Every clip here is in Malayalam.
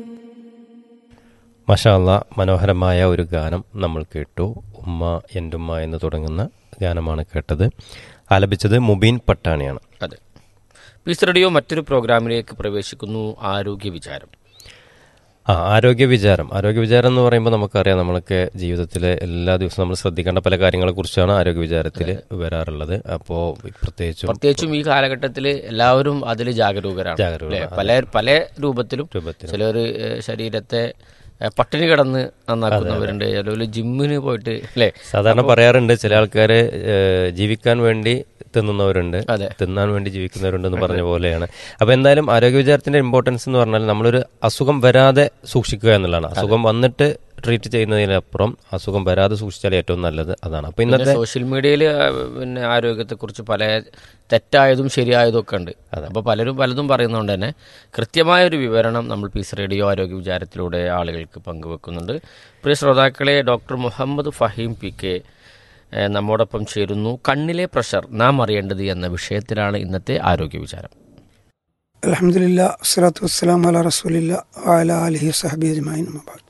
മഷാല്ല മനോഹരമായ ഒരു ഗാനം നമ്മൾ കേട്ടു ഉമ്മ എൻ്റെ ഉമ്മ എന്ന് തുടങ്ങുന്ന ഗാനമാണ് കേട്ടത് ആലപിച്ചത് മുബീൻ പട്ടാണിയാണ് അതെ പീസ് റേഡിയോ മറ്റൊരു പ്രോഗ്രാമിലേക്ക് പ്രവേശിക്കുന്നു ആരോഗ്യ വിചാരം ആ ആരോഗ്യ വിചാരം ആരോഗ്യ വിചാരം എന്ന് പറയുമ്പോൾ നമുക്കറിയാം നമ്മളൊക്കെ ജീവിതത്തിലെ എല്ലാ ദിവസവും നമ്മൾ ശ്രദ്ധിക്കേണ്ട പല കാര്യങ്ങളെ കുറിച്ചാണ് ആരോഗ്യ വിചാരത്തിൽ വരാറുള്ളത് അപ്പോൾ പ്രത്യേകിച്ചും പ്രത്യേകിച്ചും ഈ കാലഘട്ടത്തിൽ എല്ലാവരും അതിൽ ജാഗരൂകരാണ് ജാഗരൂകരാണ്, അല്ലേ? പല പല രൂപത്തിലും രൂപത്തിൽ ചിലർ ശരീരത്തെ ഏ, പട്ടിണി കിടന്ന് നന്നാക്കുന്നവരുണ്ട് ചിലർ ജിമ്മിന് പോയിട്ട് അല്ലേ സാധാരണ പറയാറുണ്ട് ചില ആൾക്കാർ ജീവിക്കാൻ വേണ്ടി തിന്നുന്നവരുണ്ട് അതെ. തിന്നാൻ വേണ്ടി ജീവിക്കുന്നവരുണ്ടെന്ന് പറഞ്ഞ പോലെയാണ് അപ്പോൾ എന്തായാലും ആരോഗ്യ വിചാരത്തിന്റെ ഇമ്പോർട്ടൻസ് എന്ന് പറഞ്ഞാൽ നമ്മളൊരു അസുഖം വരാതെ സൂക്ഷിക്കുക എന്നുള്ളതാണ് അസുഖം വന്നിട്ട് ട്രീറ്റ് ചെയ്യുന്നതിനപ്പുറം അസുഖം വരാതെ സൂക്ഷിച്ചാൽ ഏറ്റവും നല്ലത് അതാണ് അപ്പോൾ പിന്നെ ഇന്നത്തെ സോഷ്യൽ മീഡിയയിൽ പിന്നെ ആരോഗ്യത്തെക്കുറിച്ച് പല തെറ്റായതും ശരിയായതും ഒക്കെ ഉണ്ട് അപ്പോൾ പലരും പലതും പറയുന്നതുകൊണ്ട് തന്നെ കൃത്യമായ ഒരു വിവരണം നമ്മൾ പീസ് റേഡിയോ ആരോഗ്യ വിചാരത്തിലൂടെ ആളുകൾക്ക് പങ്കുവെക്കുന്നുണ്ട് പ്രിയ ശ്രോതാക്കളെ doctor Muhammad Faheem P K ഏഹ്, നമ്മോടൊപ്പം ചേരുന്നു കണ്ണിലെ പ്രഷർ നാം അറിയേണ്ടത് എന്ന വിഷയത്തിലാണ് ഇന്നത്തെ ആരോഗ്യ വിചാരം അലഹമില്ല വസ്സലാത്തു വസ്സലാം അല റസൂലില്ല വാല അലഹി സഹബി അജ്മായിൻ മബാദ്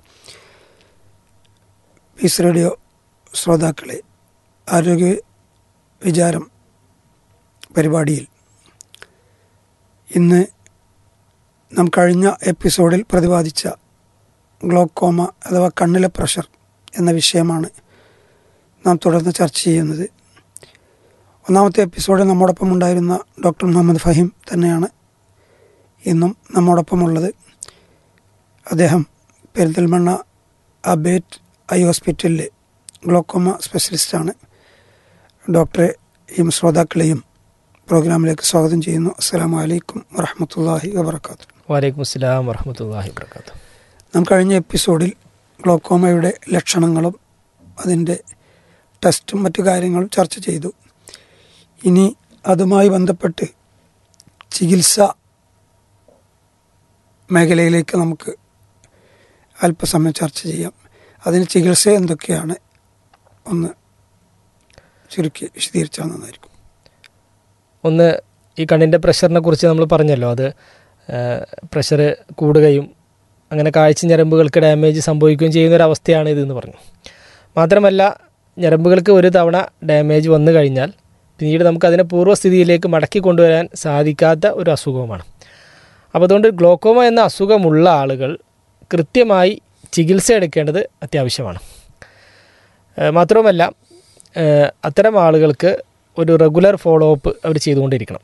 പീസ് റേഡിയോ ശ്രോതാക്കളെ ആരോഗ്യ വിചാരം പരിപാടിയിൽ ഇന്ന് നാം കഴിഞ്ഞ എപ്പിസോഡിൽ പ്രതിപാദിച്ച ഗ്ലോക്കോമ അഥവാ കണ്ണിലെ പ്രഷർ എന്ന വിഷയമാണ് നാം തുടർന്ന് ചർച്ച ചെയ്യുന്നത് ഒന്നാമത്തെ എപ്പിസോഡിൽ നമ്മോടൊപ്പം ഉണ്ടായിരുന്ന ഡോക്ടർ മുഹമ്മദ് ഫഹീം തന്നെയാണ് ഇന്നും നമ്മോടൊപ്പമുള്ളത് അദ്ദേഹം പെരിന്തൽമണ്ണ അബേറ്റ് ഐ ഹോസ്പിറ്റലിലെ ഗ്ലോക്കോമ സ്പെഷ്യലിസ്റ്റാണ് ഡോക്ടറെയും ശ്രോതാക്കളെയും പ്രോഗ്രാമിലേക്ക് സ്വാഗതം ചെയ്യുന്നു അസ്സാം വലൈക്കും വറഹമത്തല്ലാഹി വബർക്കാത്തു വലൈക്കും അസ്സലാം വറഹമത്തല്ലാഹി വർക്കാത്തു നാം കഴിഞ്ഞ എപ്പിസോഡിൽ ഗ്ലോക്കോമയുടെ ലക്ഷണങ്ങളും അതിൻ്റെ ടെസ്റ്റും മറ്റു കാര്യങ്ങളും ചർച്ച ചെയ്തു ഇനി അതുമായി ബന്ധപ്പെട്ട് ചികിത്സ മേഖലയിലേക്ക് നമുക്ക് അല്പസമയം ചർച്ച ചെയ്യാം അതിന് ചികിത്സ എന്തൊക്കെയാണ് ഒന്ന് ചുരുക്കി വിശദീകരിച്ചാൽ നന്നായിരിക്കും ഒന്ന് ഈ കണ്ണിൻ്റെ പ്രഷറിനെ കുറിച്ച് നമ്മൾ പറഞ്ഞല്ലോ അത് പ്രഷർ കൂടുകയും അങ്ങനെ കാഴ്ച ഞരമ്പുകൾക്ക് ഡാമേജ് സംഭവിക്കുകയും ചെയ്യുന്ന ഒരു അവസ്ഥയാണ് ഇതെന്ന് പറഞ്ഞു മാത്രമല്ല ഞരമ്പുകൾക്ക് ഒരു തവണ ഡാമേജ് വന്നു കഴിഞ്ഞാൽ പിന്നീട് നമുക്ക് അതിനെ പൂർവ്വസ്ഥിതിയിലേക്ക് മടക്കി കൊണ്ടുവരാൻ സാധിക്കാത്ത ഒരു അസുഖവുമാണ് അപ്പോൾ അതുകൊണ്ട് ഗ്ലോക്കോമ എന്ന അസുഖമുള്ള ആളുകൾ കൃത്യമായി ചികിത്സ എടുക്കേണ്ടത് അത്യാവശ്യമാണ് ഏഹ് മാത്രവുമല്ല ഏഹ് അത്തരം ആളുകൾക്ക് ഒരു റെഗുലർ ഫോളോ അപ്പ് അവർ ചെയ്തുകൊണ്ടിരിക്കണം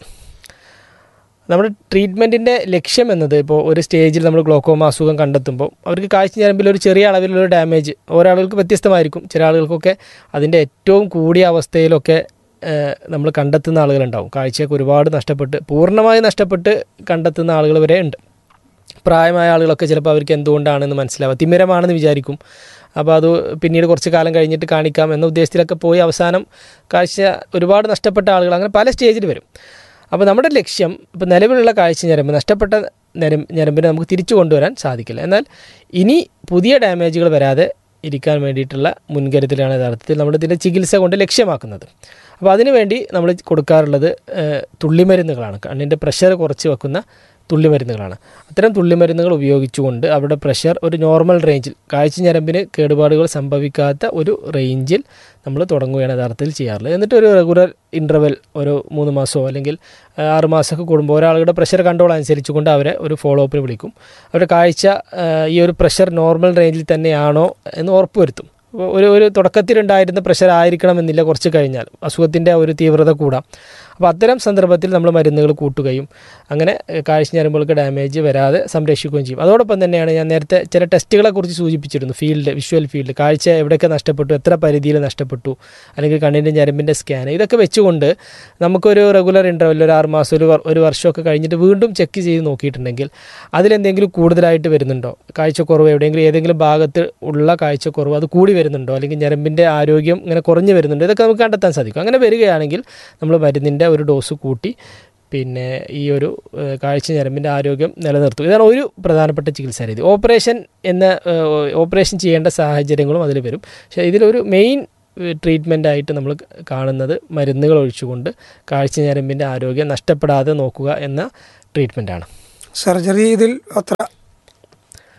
നമ്മുടെ ട്രീറ്റ്മെൻറ്റിൻ്റെ ലക്ഷ്യം എന്നത് ഇപ്പോൾ ഒരു സ്റ്റേജിൽ നമ്മൾ ഗ്ലോക്കോമ അസുഖം കണ്ടെത്തുമ്പോൾ അവർക്ക് കാഴ്ച ഞരമ്പിൽ ഒരു ചെറിയ അളവിലുള്ള ഡാമേജ് ഓരോ ആളുകൾക്ക് വ്യത്യസ്തമായിരിക്കും ചില ആളുകൾക്കൊക്കെ അതിൻ്റെ ഏറ്റവും കൂടിയ അവസ്ഥയിലൊക്കെ ഏഹ്, നമ്മൾ കണ്ടെത്തുന്ന ആളുകളുണ്ടാവും കാഴ്ചയൊക്കെ ഒരുപാട് നഷ്ടപ്പെട്ട് പൂർണ്ണമായി നഷ്ടപ്പെട്ട് കണ്ടെത്തുന്ന ആളുകൾ വരെ ഉണ്ട് പ്രായമായ ആളുകളൊക്കെ ചിലപ്പോൾ അവർക്ക് എന്തുകൊണ്ടാണെന്ന് മനസ്സിലാവുക തിമിരമാണെന്ന് വിചാരിക്കും അപ്പോൾ അത് പിന്നീട് കുറച്ച് കാലം കഴിഞ്ഞിട്ട് കാണിക്കാം എന്ന ഉദ്ദേശത്തിലൊക്കെ പോയി അവസാനം കാഴ്ച ഒരുപാട് നഷ്ടപ്പെട്ട ആളുകൾ അങ്ങനെ പല സ്റ്റേജിൽ വരും അപ്പോൾ നമ്മുടെ ലക്ഷ്യം ഇപ്പോൾ നിലവിലുള്ള കാഴ്ച ഞരമ്പ് നഷ്ടപ്പെട്ട ഞരം ഞരമ്പിനെ നമുക്ക് തിരിച്ചു കൊണ്ടുവരാൻ സാധിക്കില്ല എന്നാൽ ഇനി പുതിയ ഡാമേജുകൾ വരാതെ ഇരിക്കാൻ വേണ്ടിയിട്ടുള്ള മുൻകരുതലാണ് യഥാർത്ഥത്തിൽ നമ്മുടെ ഇതിൻ്റെ ചികിത്സ കൊണ്ട് ലക്ഷ്യമാക്കുന്നത് അപ്പോൾ അതിനുവേണ്ടി നമ്മൾ കൊടുക്കാറുള്ളത് ഏഹ്, തുള്ളിമരുന്നുകളാണ് കണ്ണിൻ്റെ പ്രഷർ കുറച്ച് വെക്കുന്ന തുള്ളിമരുന്നുകളാണ് അത്തരം തുള്ളിമരുന്നുകൾ ഉപയോഗിച്ചുകൊണ്ട് അവരുടെ പ്രഷർ ഒരു നോർമൽ റേഞ്ചിൽ കാഴ്ച ഞരമ്പിന് കേടുപാടുകൾ സംഭവിക്കാത്ത ഒരു റേഞ്ചിൽ നമ്മൾ തുടങ്ങുകയാണ് യഥാർത്ഥത്തിൽ ചെയ്യാറുള്ളത് എന്നിട്ട് ഒരു റെഗുലർ ഇൻ്റർവെൽ ഒരു മൂന്ന് മാസമോ അല്ലെങ്കിൽ ആ, ആറ് മാസമൊക്കെ കൂടുമ്പോൾ ഒരാളുടെ പ്രഷർ കൺട്രോൾ അനുസരിച്ചുകൊണ്ട് അവരെ ഒരു ഫോളോ അപ്പിന് വിളിക്കും അവരുടെ കാഴ്ച ആ, ഈ ഒരു പ്രഷർ നോർമൽ റേഞ്ചിൽ തന്നെയാണോ എന്ന് ഉറപ്പുവരുത്തും അപ്പോൾ ഒരു ഒരു തുടക്കത്തിലുണ്ടായിരുന്ന പ്രഷർ ആയിരിക്കണമെന്നില്ല കുറച്ച് കഴിഞ്ഞാൽ അസുഖത്തിൻ്റെ ഒരു തീവ്രത കൂടാം അപ്പോൾ അത്തരം സന്ദർഭത്തിൽ നമ്മൾ മരുന്നുകൾ കൂട്ടുകയും അങ്ങനെ ഏഹ്, കാഴ്ച ഞരമ്പുകൾക്ക് ഡാമേജ് വരാതെ സംരക്ഷിക്കുകയും ചെയ്യും അതോടൊപ്പം തന്നെയാണ് ഞാൻ നേരത്തെ ചില ടെസ്റ്റുകളെ കുറിച്ച് സൂചിപ്പിച്ചിരുന്നു ഫീൽഡ് വിഷ്വൽ ഫീൽഡ് കാഴ്ച എവിടെയൊക്കെ നഷ്ടപ്പെട്ടു എത്ര പരിധിയിൽ നഷ്ടപ്പെട്ടു അല്ലെങ്കിൽ കണ്ണിൻ്റെ ഞരമ്പിൻ്റെ സ്കാൻ ഇതൊക്കെ വെച്ചുകൊണ്ട് നമുക്കൊരു റെഗുലർ ഇൻ്റർവെൽ ഒരു ആറ് മാസം ഒരു വർ- ഒരു വർഷമൊക്കെ കഴിഞ്ഞിട്ട് വീണ്ടും ചെക്ക് ചെയ്ത് നോക്കിയിട്ടുണ്ടെങ്കിൽ അതിലെന്തെങ്കിലും കൂടുതലായിട്ട് വരുന്നുണ്ടോ കാഴ്ചക്കുറവ് എവിടെയെങ്കിലും ഏതെങ്കിലും ഭാഗത്ത് ഉള്ള കാഴ്ചക്കുറവ് അത് കൂടി വരുന്നുണ്ടോ അല്ലെങ്കിൽ ഞരമ്പിൻ്റെ ആരോഗ്യം ഇങ്ങനെ കുറഞ്ഞു വരുന്നുണ്ടോ ഇതൊക്കെ നമുക്ക് കണ്ടെത്താൻ സാധിക്കും അങ്ങനെ വരികയാണെങ്കിൽ നമ്മൾ മരുന്നിൻ്റെ ഒരു ഡോസ് കൂട്ടി പിന്നെ ഈ ഒരു ഏഹ്, കാഴ്ച ഞരമ്പിൻ്റെ ആരോഗ്യം നിലനിർത്തും ഇതാണ് ഒരു പ്രധാനപ്പെട്ട ചികിത്സാ രീതി ഓപ്പറേഷൻ എന്ന ഏഹ്, ഓപ്പറേഷൻ ചെയ്യേണ്ട സാഹചര്യങ്ങളും അതിൽ വരും പക്ഷേ ഇതിലൊരു മെയിൻ ട്രീറ്റ്മെൻ്റ് ആയിട്ട് നമ്മൾ കാണുന്നത് മരുന്നുകൾ ഒഴിച്ചുകൊണ്ട് കാഴ്ച ഞരമ്പിൻ്റെ ആരോഗ്യം നഷ്ടപ്പെടാതെ നോക്കുക എന്ന ട്രീറ്റ്മെൻറ്റാണ് സർജറി ഇതിൽ അത്ര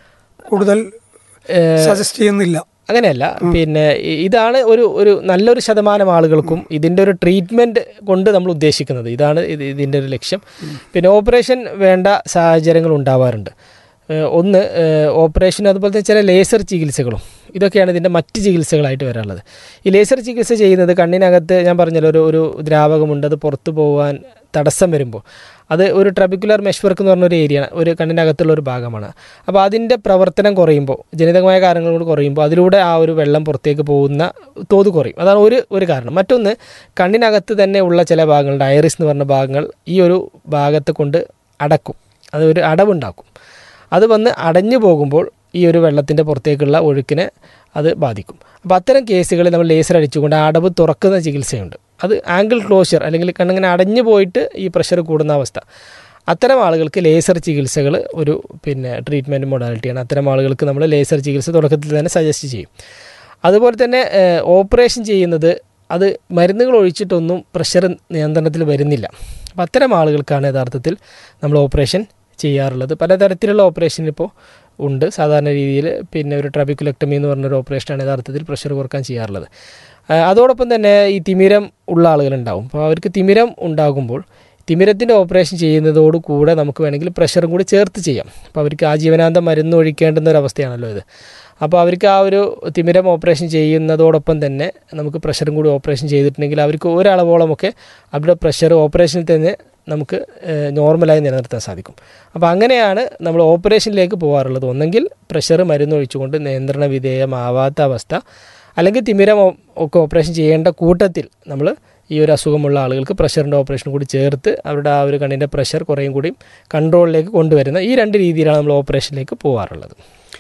കൂടുതൽ സജസ്റ്റ് ചെയ്യുന്നില്ല അങ്ങനെയല്ല പിന്നെ ഇ- ഇതാണ് ഒരു ഒരു നല്ലൊരു ശതമാനം ആളുകൾക്കും ഇതിൻ്റെ ഒരു ട്രീറ്റ്മെൻറ്റ് കൊണ്ട് നമ്മൾ ഉദ്ദേശിക്കുന്നത് ഇതാണ് ഇത് ഇതിൻ്റെ ഒരു ലക്ഷ്യം പിന്നെ ഓപ്പറേഷൻ വേണ്ട സാഹചര്യങ്ങൾ ഉണ്ടാവാറുണ്ട് ഏഹ് ഒന്ന് ഏഹ് ഓപ്പറേഷൻ അതുപോലെ തന്നെ ചില ലേസർ ചികിത്സകളും ഇതൊക്കെയാണ് ഇതിൻ്റെ മറ്റ് ചികിത്സകളായിട്ട് വരാനുള്ളത് ഈ ലേസർ ചികിത്സ ചെയ്യുന്നത് കണ്ണിനകത്ത് ഞാൻ പറഞ്ഞല്ലോ ഒരു ഒരു ദ്രാവകമുണ്ട് അത് പുറത്തു പോകാൻ തടസ്സം വരുമ്പോൾ അത് ഒരു ട്രബിക്കുലർ മെഷ്വർക്ക് എന്ന് പറഞ്ഞൊരു ഏരിയ ഒരു കണ്ണിനകത്തുള്ള ഒരു ഭാഗമാണ് അപ്പോൾ അതിൻ്റെ പ്രവർത്തനം കുറയുമ്പോൾ ജനിതകമായ കാരണങ്ങൾ കൊണ്ട് കുറയുമ്പോൾ അതിലൂടെ ആ ഒരു വെള്ളം പുറത്തേക്ക് പോകുന്ന തോത് കുറയും അതാണ് ഒരു ഒരു കാരണം മറ്റൊന്ന് കണ്ണിനകത്ത് തന്നെ ഉള്ള ചില ഭാഗങ്ങളുണ്ട് ഐറിസ് എന്ന് പറഞ്ഞ ഭാഗങ്ങൾ ഈ ഒരു ഭാഗത്തെ കൊണ്ട് അടക്കും അത് ഒരു അടവുണ്ടാക്കും അത് വന്ന് അടഞ്ഞു പോകുമ്പോൾ ഈ ഒരു വെള്ളത്തിൻ്റെ പുറത്തേക്കുള്ള ഒഴുക്കിനെ അത് ബാധിക്കും അപ്പോൾ അത്തരം കേസുകളിൽ നമ്മൾ ലേസർ അടിച്ചുകൊണ്ട് ആ അടവ് തുറക്കുന്ന ചികിത്സയുണ്ട് അത് ആംഗിൾ ക്ലോഷർ അല്ലെങ്കിൽ കണ്ണിങ്ങനെ അടഞ്ഞു പോയിട്ട് ഈ പ്രഷർ കൂടുന്ന അവസ്ഥ അത്തരം ആളുകൾക്ക് ലേസർ ചികിത്സകൾ ഒരു പിന്നെ ട്രീറ്റ്മെൻറ്റ് മൊഡാലിറ്റിയാണ് അത്തരം ആളുകൾക്ക് നമ്മൾ ലേസർ ചികിത്സ തുടക്കത്തിൽ തന്നെ സജസ്റ്റ് ചെയ്യും അതുപോലെ തന്നെ ഏഹ്, ഓപ്പറേഷൻ ചെയ്യുന്നത് അത് മരുന്നുകൾ ഒഴിച്ചിട്ടൊന്നും പ്രഷർ നിയന്ത്രണത്തിൽ വരുന്നില്ല അപ്പം അത്തരം ആളുകൾക്കാണ് യഥാർത്ഥത്തിൽ നമ്മൾ ഓപ്പറേഷൻ ചെയ്യാറുള്ളത് പലതരത്തിലുള്ള ഓപ്പറേഷൻ ഇപ്പോൾ ഉണ്ട് സാധാരണ രീതിയിൽ പിന്നെ ഒരു ട്രബിക്കുലക്ടമി എന്ന് പറഞ്ഞൊരു ഓപ്പറേഷനാണ് യഥാർത്ഥത്തിൽ പ്രഷർ കുറക്കാൻ ചെയ്യാറുള്ളത് ആ, അതോടൊപ്പം തന്നെ ഈ തിമിരം ഉള്ള ആളുകളുണ്ടാവും അപ്പോൾ അവർക്ക് തിമിരം ഉണ്ടാകുമ്പോൾ തിമിരത്തിൻ്റെ ഓപ്പറേഷൻ ചെയ്യുന്നതോട് കൂടെ നമുക്ക് വേണമെങ്കിൽ പ്രഷറും കൂടി ചേർത്ത് ചെയ്യാം അപ്പോൾ അവർക്ക് ആജീവനാന്തം മരുന്ന് ഒഴിക്കേണ്ടുന്ന ഒരു അവസ്ഥയാണല്ലോ ഇത് അപ്പോൾ അവർക്ക് ആ ഒരു തിമിരം ഓപ്പറേഷൻ ചെയ്യുന്നതോടൊപ്പം തന്നെ നമുക്ക് പ്രഷറും കൂടി ഓപ്പറേഷൻ ചെയ്തിട്ടുണ്ടെങ്കിൽ അവർക്ക് ഒരളവോളമൊക്കെ അവരുടെ പ്രഷർ ഓപ്പറേഷനിൽ തന്നെ നമുക്ക് ഏഹ്, നോർമലായി നിലനിർത്താൻ സാധിക്കും അപ്പോൾ അങ്ങനെയാണ് നമ്മൾ ഓപ്പറേഷനിലേക്ക് പോകാറുള്ളത് ഒന്നെങ്കിൽ പ്രഷർ മരുന്ന് ഒഴിച്ചുകൊണ്ട് നിയന്ത്രണ വിധേയമാവാത്ത അവസ്ഥ അല്ലെങ്കിൽ തിമിരം ഓ- ഒക്കെ ഓപ്പറേഷൻ ചെയ്യേണ്ട കൂട്ടത്തിൽ നമ്മൾ ഈ ഒരു അസുഖമുള്ള ആളുകൾക്ക് പ്രഷറിൻ്റെ ഓപ്പറേഷൻ കൂടി ചേർത്ത് അവരുടെ ആ ഒരു കണ്ണിൻ്റെ പ്രഷർ കുറേയും കൂടി കൺട്രോളിലേക്ക് കൊണ്ടുവരുന്ന ഈ രണ്ട് രീതിയിലാണ് നമ്മൾ ഓപ്പറേഷനിലേക്ക് പോകാറുള്ളത്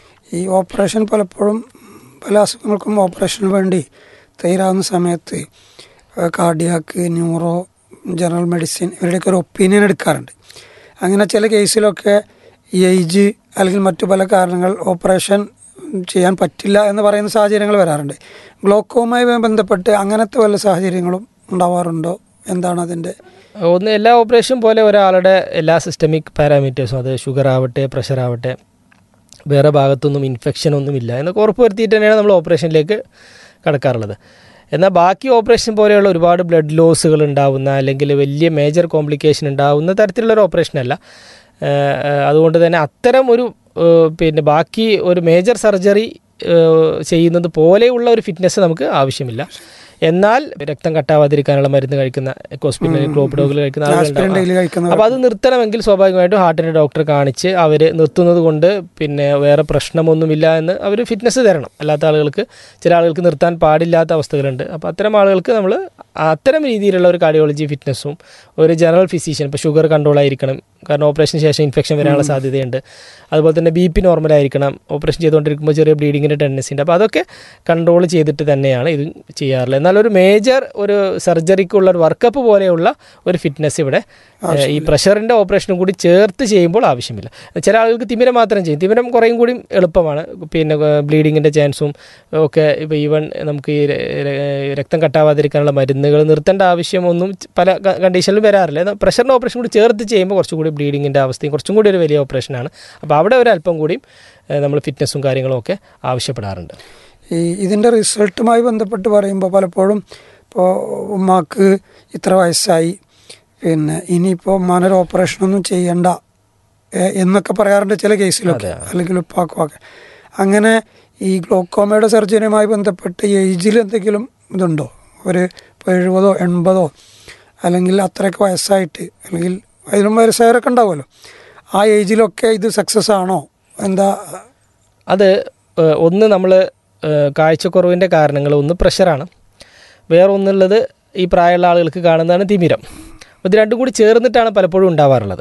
ഈ ഓപ്പറേഷൻ പലപ്പോഴും പല അസുഖങ്ങൾക്കും ഓപ്പറേഷന് വേണ്ടി തയ്യാറാവുന്ന സമയത്ത് കാർഡിയാക്ക് ന്യൂറോ ജനറൽ മെഡിസിൻ ഇവരുടെയൊക്കെ ഒരു ഒപ്പീനിയൻ എടുക്കാറുണ്ട് അങ്ങനെ ചില കേസിലൊക്കെ ഈ ഏജ് അല്ലെങ്കിൽ മറ്റു പല കാരണങ്ങൾ ഓപ്പറേഷൻ ചെയ്യാൻ പറ്റില്ല എന്ന് പറയുന്ന സാഹചര്യങ്ങൾ വരാറുണ്ട് ഗ്ലോക്കോവുമായി ബന്ധപ്പെട്ട് അങ്ങനത്തെ വല്ല സാഹചര്യങ്ങളും ഉണ്ടാവാറുണ്ടോ എന്താണ് അതിൻ്റെ ഒന്ന് എല്ലാ ഓപ്പറേഷൻ പോലെ ഒരാളുടെ എല്ലാ സിസ്റ്റമിക് പാരാമീറ്റേഴ്സും അത് ഷുഗർ ആവട്ടെ പ്രഷർ ആവട്ടെ വേറെ ഭാഗത്തൊന്നും ഇൻഫെക്ഷൻ ഒന്നുമില്ല എന്നൊക്കെ ഉറപ്പ് വരുത്തിയിട്ട് തന്നെയാണ് നമ്മൾ ഓപ്പറേഷനിലേക്ക് കടക്കാറുള്ളത് എന്നാൽ ബാക്കി ഓപ്പറേഷൻ പോലെയുള്ള ഒരുപാട് ബ്ലഡ് ലോസുകൾ ഉണ്ടാവുന്ന അല്ലെങ്കിൽ വലിയ മേജർ കോംപ്ലിക്കേഷൻ ഉണ്ടാവുന്ന തരത്തിലുള്ള ഒരു ഓപ്പറേഷനല്ല ഏഹ് ഏഹ് അതുകൊണ്ട് തന്നെ അത്തരം ഒരു ഏഹ് പിന്നെ ബാക്കി ഒരു മേജർ സർജറി ചെയ്യുന്നത് പോലെയുള്ള ഒരു ഫിറ്റ്നസ് നമുക്ക് ആവശ്യമില്ല എന്നാൽ രക്തം കട്ടാവാതിരിക്കാനുള്ള മരുന്ന് കഴിക്കുന്ന ഹോസ്പിറ്റലിൽ ക്ലോപ്പിഡോഗിൽ കഴിക്കുന്ന ആസ്പിരിൻ ഡെയിലി ആളുകളുണ്ടാവും കഴിക്കുന്ന അപ്പോൾ അത് നിർത്തണമെങ്കിൽ സ്വാഭാവികമായിട്ടും ഹാർട്ടിൻ്റെ ഡോക്ടറെ കാണിച്ച് അവർ നിർത്തുന്നത് കൊണ്ട് പിന്നെ വേറെ പ്രശ്നമൊന്നുമില്ല എന്ന് അവർ ഫിറ്റ്നസ് തരണം അല്ലാത്ത ആളുകൾക്ക് ചില ആളുകൾക്ക് നിർത്താൻ പാടില്ലാത്ത അവസ്ഥകളുണ്ട് അപ്പോൾ അത്തരം ആളുകൾക്ക് നമ്മൾ അത്തരം രീതിയിലുള്ള ഒരു കാർഡിയോളജി ഫിറ്റ്നസ്സും ഒരു ജനറൽ ഫിസിഷ്യൻ ഇപ്പോൾ ഷുഗർ കൺട്രോൾ ആയിരിക്കണം കാരണം ഓപ്പറേഷന് ശേഷം ഇൻഫെക്ഷൻ വരാനുള്ള സാധ്യതയുണ്ട് അതുപോലെ തന്നെ ബി പി നോർമൽ ആയിരിക്കണം ഓപ്പറേഷൻ ചെയ്തുകൊണ്ടിരിക്കുമ്പോൾ ചെറിയ ബ്ലീഡിങ്ങിൻ്റെ ടെൻഡൻസി ഉണ്ട് അപ്പോൾ അതൊക്കെ കൺട്രോൾ ചെയ്തിട്ട് തന്നെയാണ് ഇത് ചെയ്യാറുള്ളത് എന്നാൽ ഒരു മേജർ ഒരു സർജറിക്കുള്ള ഒരു വർക്കപ്പ് പോലെയുള്ള ഒരു ഫിറ്റ്നസ് ഇവിടെ ഏഹ്, ഈ പ്രഷറിൻ്റെ ഓപ്പറേഷനും കൂടി ചേർത്ത് ചെയ്യുമ്പോൾ ആവശ്യമില്ല ചില ആളുകൾക്ക് തിമിരം മാത്രം ചെയ്യും തിമിരം കുറേയും കൂടി എളുപ്പമാണ് പിന്നെ ബ്ലീഡിങ്ങിൻ്റെ ചാൻസും ഒക്കെ ഇപ്പോൾ ഈവൻ നമുക്ക് ഈ ര- ര- രക്തം കട്ടാവാതിരിക്കാനുള്ള മരുന്നുകൾ നിർത്തേണ്ട ആവശ്യമൊന്നും ച- പല കണ്ടീഷനിലും വരാറില്ല എന്നാൽ പ്രഷറിൻ്റെ ഓപ്പറേഷൻ കൂടി ചേർത്ത് ചെയ്യുമ്പോൾ കുറച്ചും കൂടി ബ്ലീഡിങ്ങിൻ്റെ അവസ്ഥയും കുറച്ചും കൂടി ഒരു വലിയ ഓപ്പറേഷനാണ് അപ്പോൾ അവിടെ ഒരു അല്പം കൂടിയും ഏഹ്, നമ്മൾ ഫിറ്റ്നസ്സും കാര്യങ്ങളും ഒക്കെ ആവശ്യപ്പെടാറുണ്ട് ഈ ഇതിൻ്റെ റിസൾട്ടുമായി ബന്ധപ്പെട്ട് പറയുമ്പോൾ പലപ്പോഴും ഇപ്പോൾ ഉമ്മാക്ക് ഇത്ര വയസ്സായി പിന്നെ ഇനിയിപ്പോൾ ഉമ്മാനൊരു ഓപ്പറേഷനൊന്നും ചെയ്യണ്ട ഏ, എന്നൊക്കെ പറയാറുണ്ട് ചില കേസിലൊക്കെ അല്ലെങ്കിൽ ഉപ്പാക്കും ഒക്കെ അങ്ങനെ ഈ ഗ്ലോക്കോമയുടെ സർജറിയുമായി ബന്ധപ്പെട്ട് ഏജിൽ എന്തെങ്കിലും ഇതുണ്ടോ ഒരു ഇപ്പോൾ എഴുപതോ എൺപതോ അല്ലെങ്കിൽ അത്രയൊക്കെ വയസ്സായിട്ട് അല്ലെങ്കിൽ അതിലും വയസ്സായവരൊക്കെ ഉണ്ടാവുമല്ലോ ആ ഏജിലൊക്കെ ഇത് സക്സസ് ആണോ എന്താ അത് ഏഹ്, ഒന്ന് നമ്മൾ കാഴ്ചക്കുറവിൻ്റെ കാരണങ്ങൾ ഒന്ന് പ്രഷറാണ് വേറെ ഒന്നുള്ളത് ഈ പ്രായമുള്ള ആളുകൾക്ക് കാണുന്നതാണ് തിമിരം അപ്പോൾ ഇത് രണ്ടും കൂടി ചേർന്നിട്ടാണ് പലപ്പോഴും ഉണ്ടാവാറുള്ളത്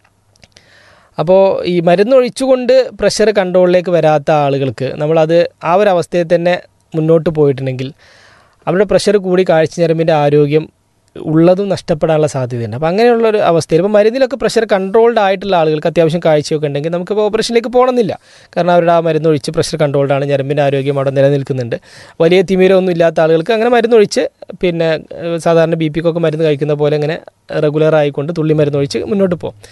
അപ്പോൾ ഈ മരുന്ന് ഒഴിച്ചുകൊണ്ട് പ്രഷർ കൺട്രോളിലേക്ക് വരാത്ത ആളുകൾക്ക് നമ്മളത് ആ ഒരു അവസ്ഥയിൽ തന്നെ മുന്നോട്ട് പോയിട്ടുണ്ടെങ്കിൽ അവരുടെ പ്രഷർ കൂടി കാഴ്ച ഞരമ്പിൻ്റെ ആരോഗ്യം ഉള്ളതും നഷ്ടപ്പെടാനുള്ള സാധ്യതയുണ്ട് അപ്പോൾ അങ്ങനെയുള്ള ഒരു അവസ്ഥയിൽ ഇപ്പോൾ മരുന്നിലൊക്കെ പ്രഷർ കൺട്രോൾഡ് ആയിട്ടുള്ള ആളുകൾക്ക് അത്യാവശ്യം കാഴ്ചയൊക്കെ ഉണ്ടെങ്കിൽ നമുക്ക് ഓപ്പറേഷനിലേക്ക് പോകണമെന്നില്ല കാരണം അവരുടെ ആ മരുന്ന് ഒഴിച്ച് പ്രഷർ കൺട്രോൾഡ് ആണ് ഞരമ്പിൻ്റെ ആരോഗ്യം അവിടെ നിലനിൽക്കുന്നുണ്ട് വലിയ തിമിരമൊന്നും ഇല്ലാത്ത ആളുകൾക്ക് അങ്ങനെ മരുന്നൊഴിച്ച് പിന്നെ ഏഹ്, സാധാരണ ബി പിക്കൊക്കെ മരുന്ന് കഴിക്കുന്ന പോലെ ഇങ്ങനെ റെഗുലർ ആയിക്കൊണ്ട് തുള്ളി മരുന്നൊഴിച്ച് മുന്നോട്ട് പോകും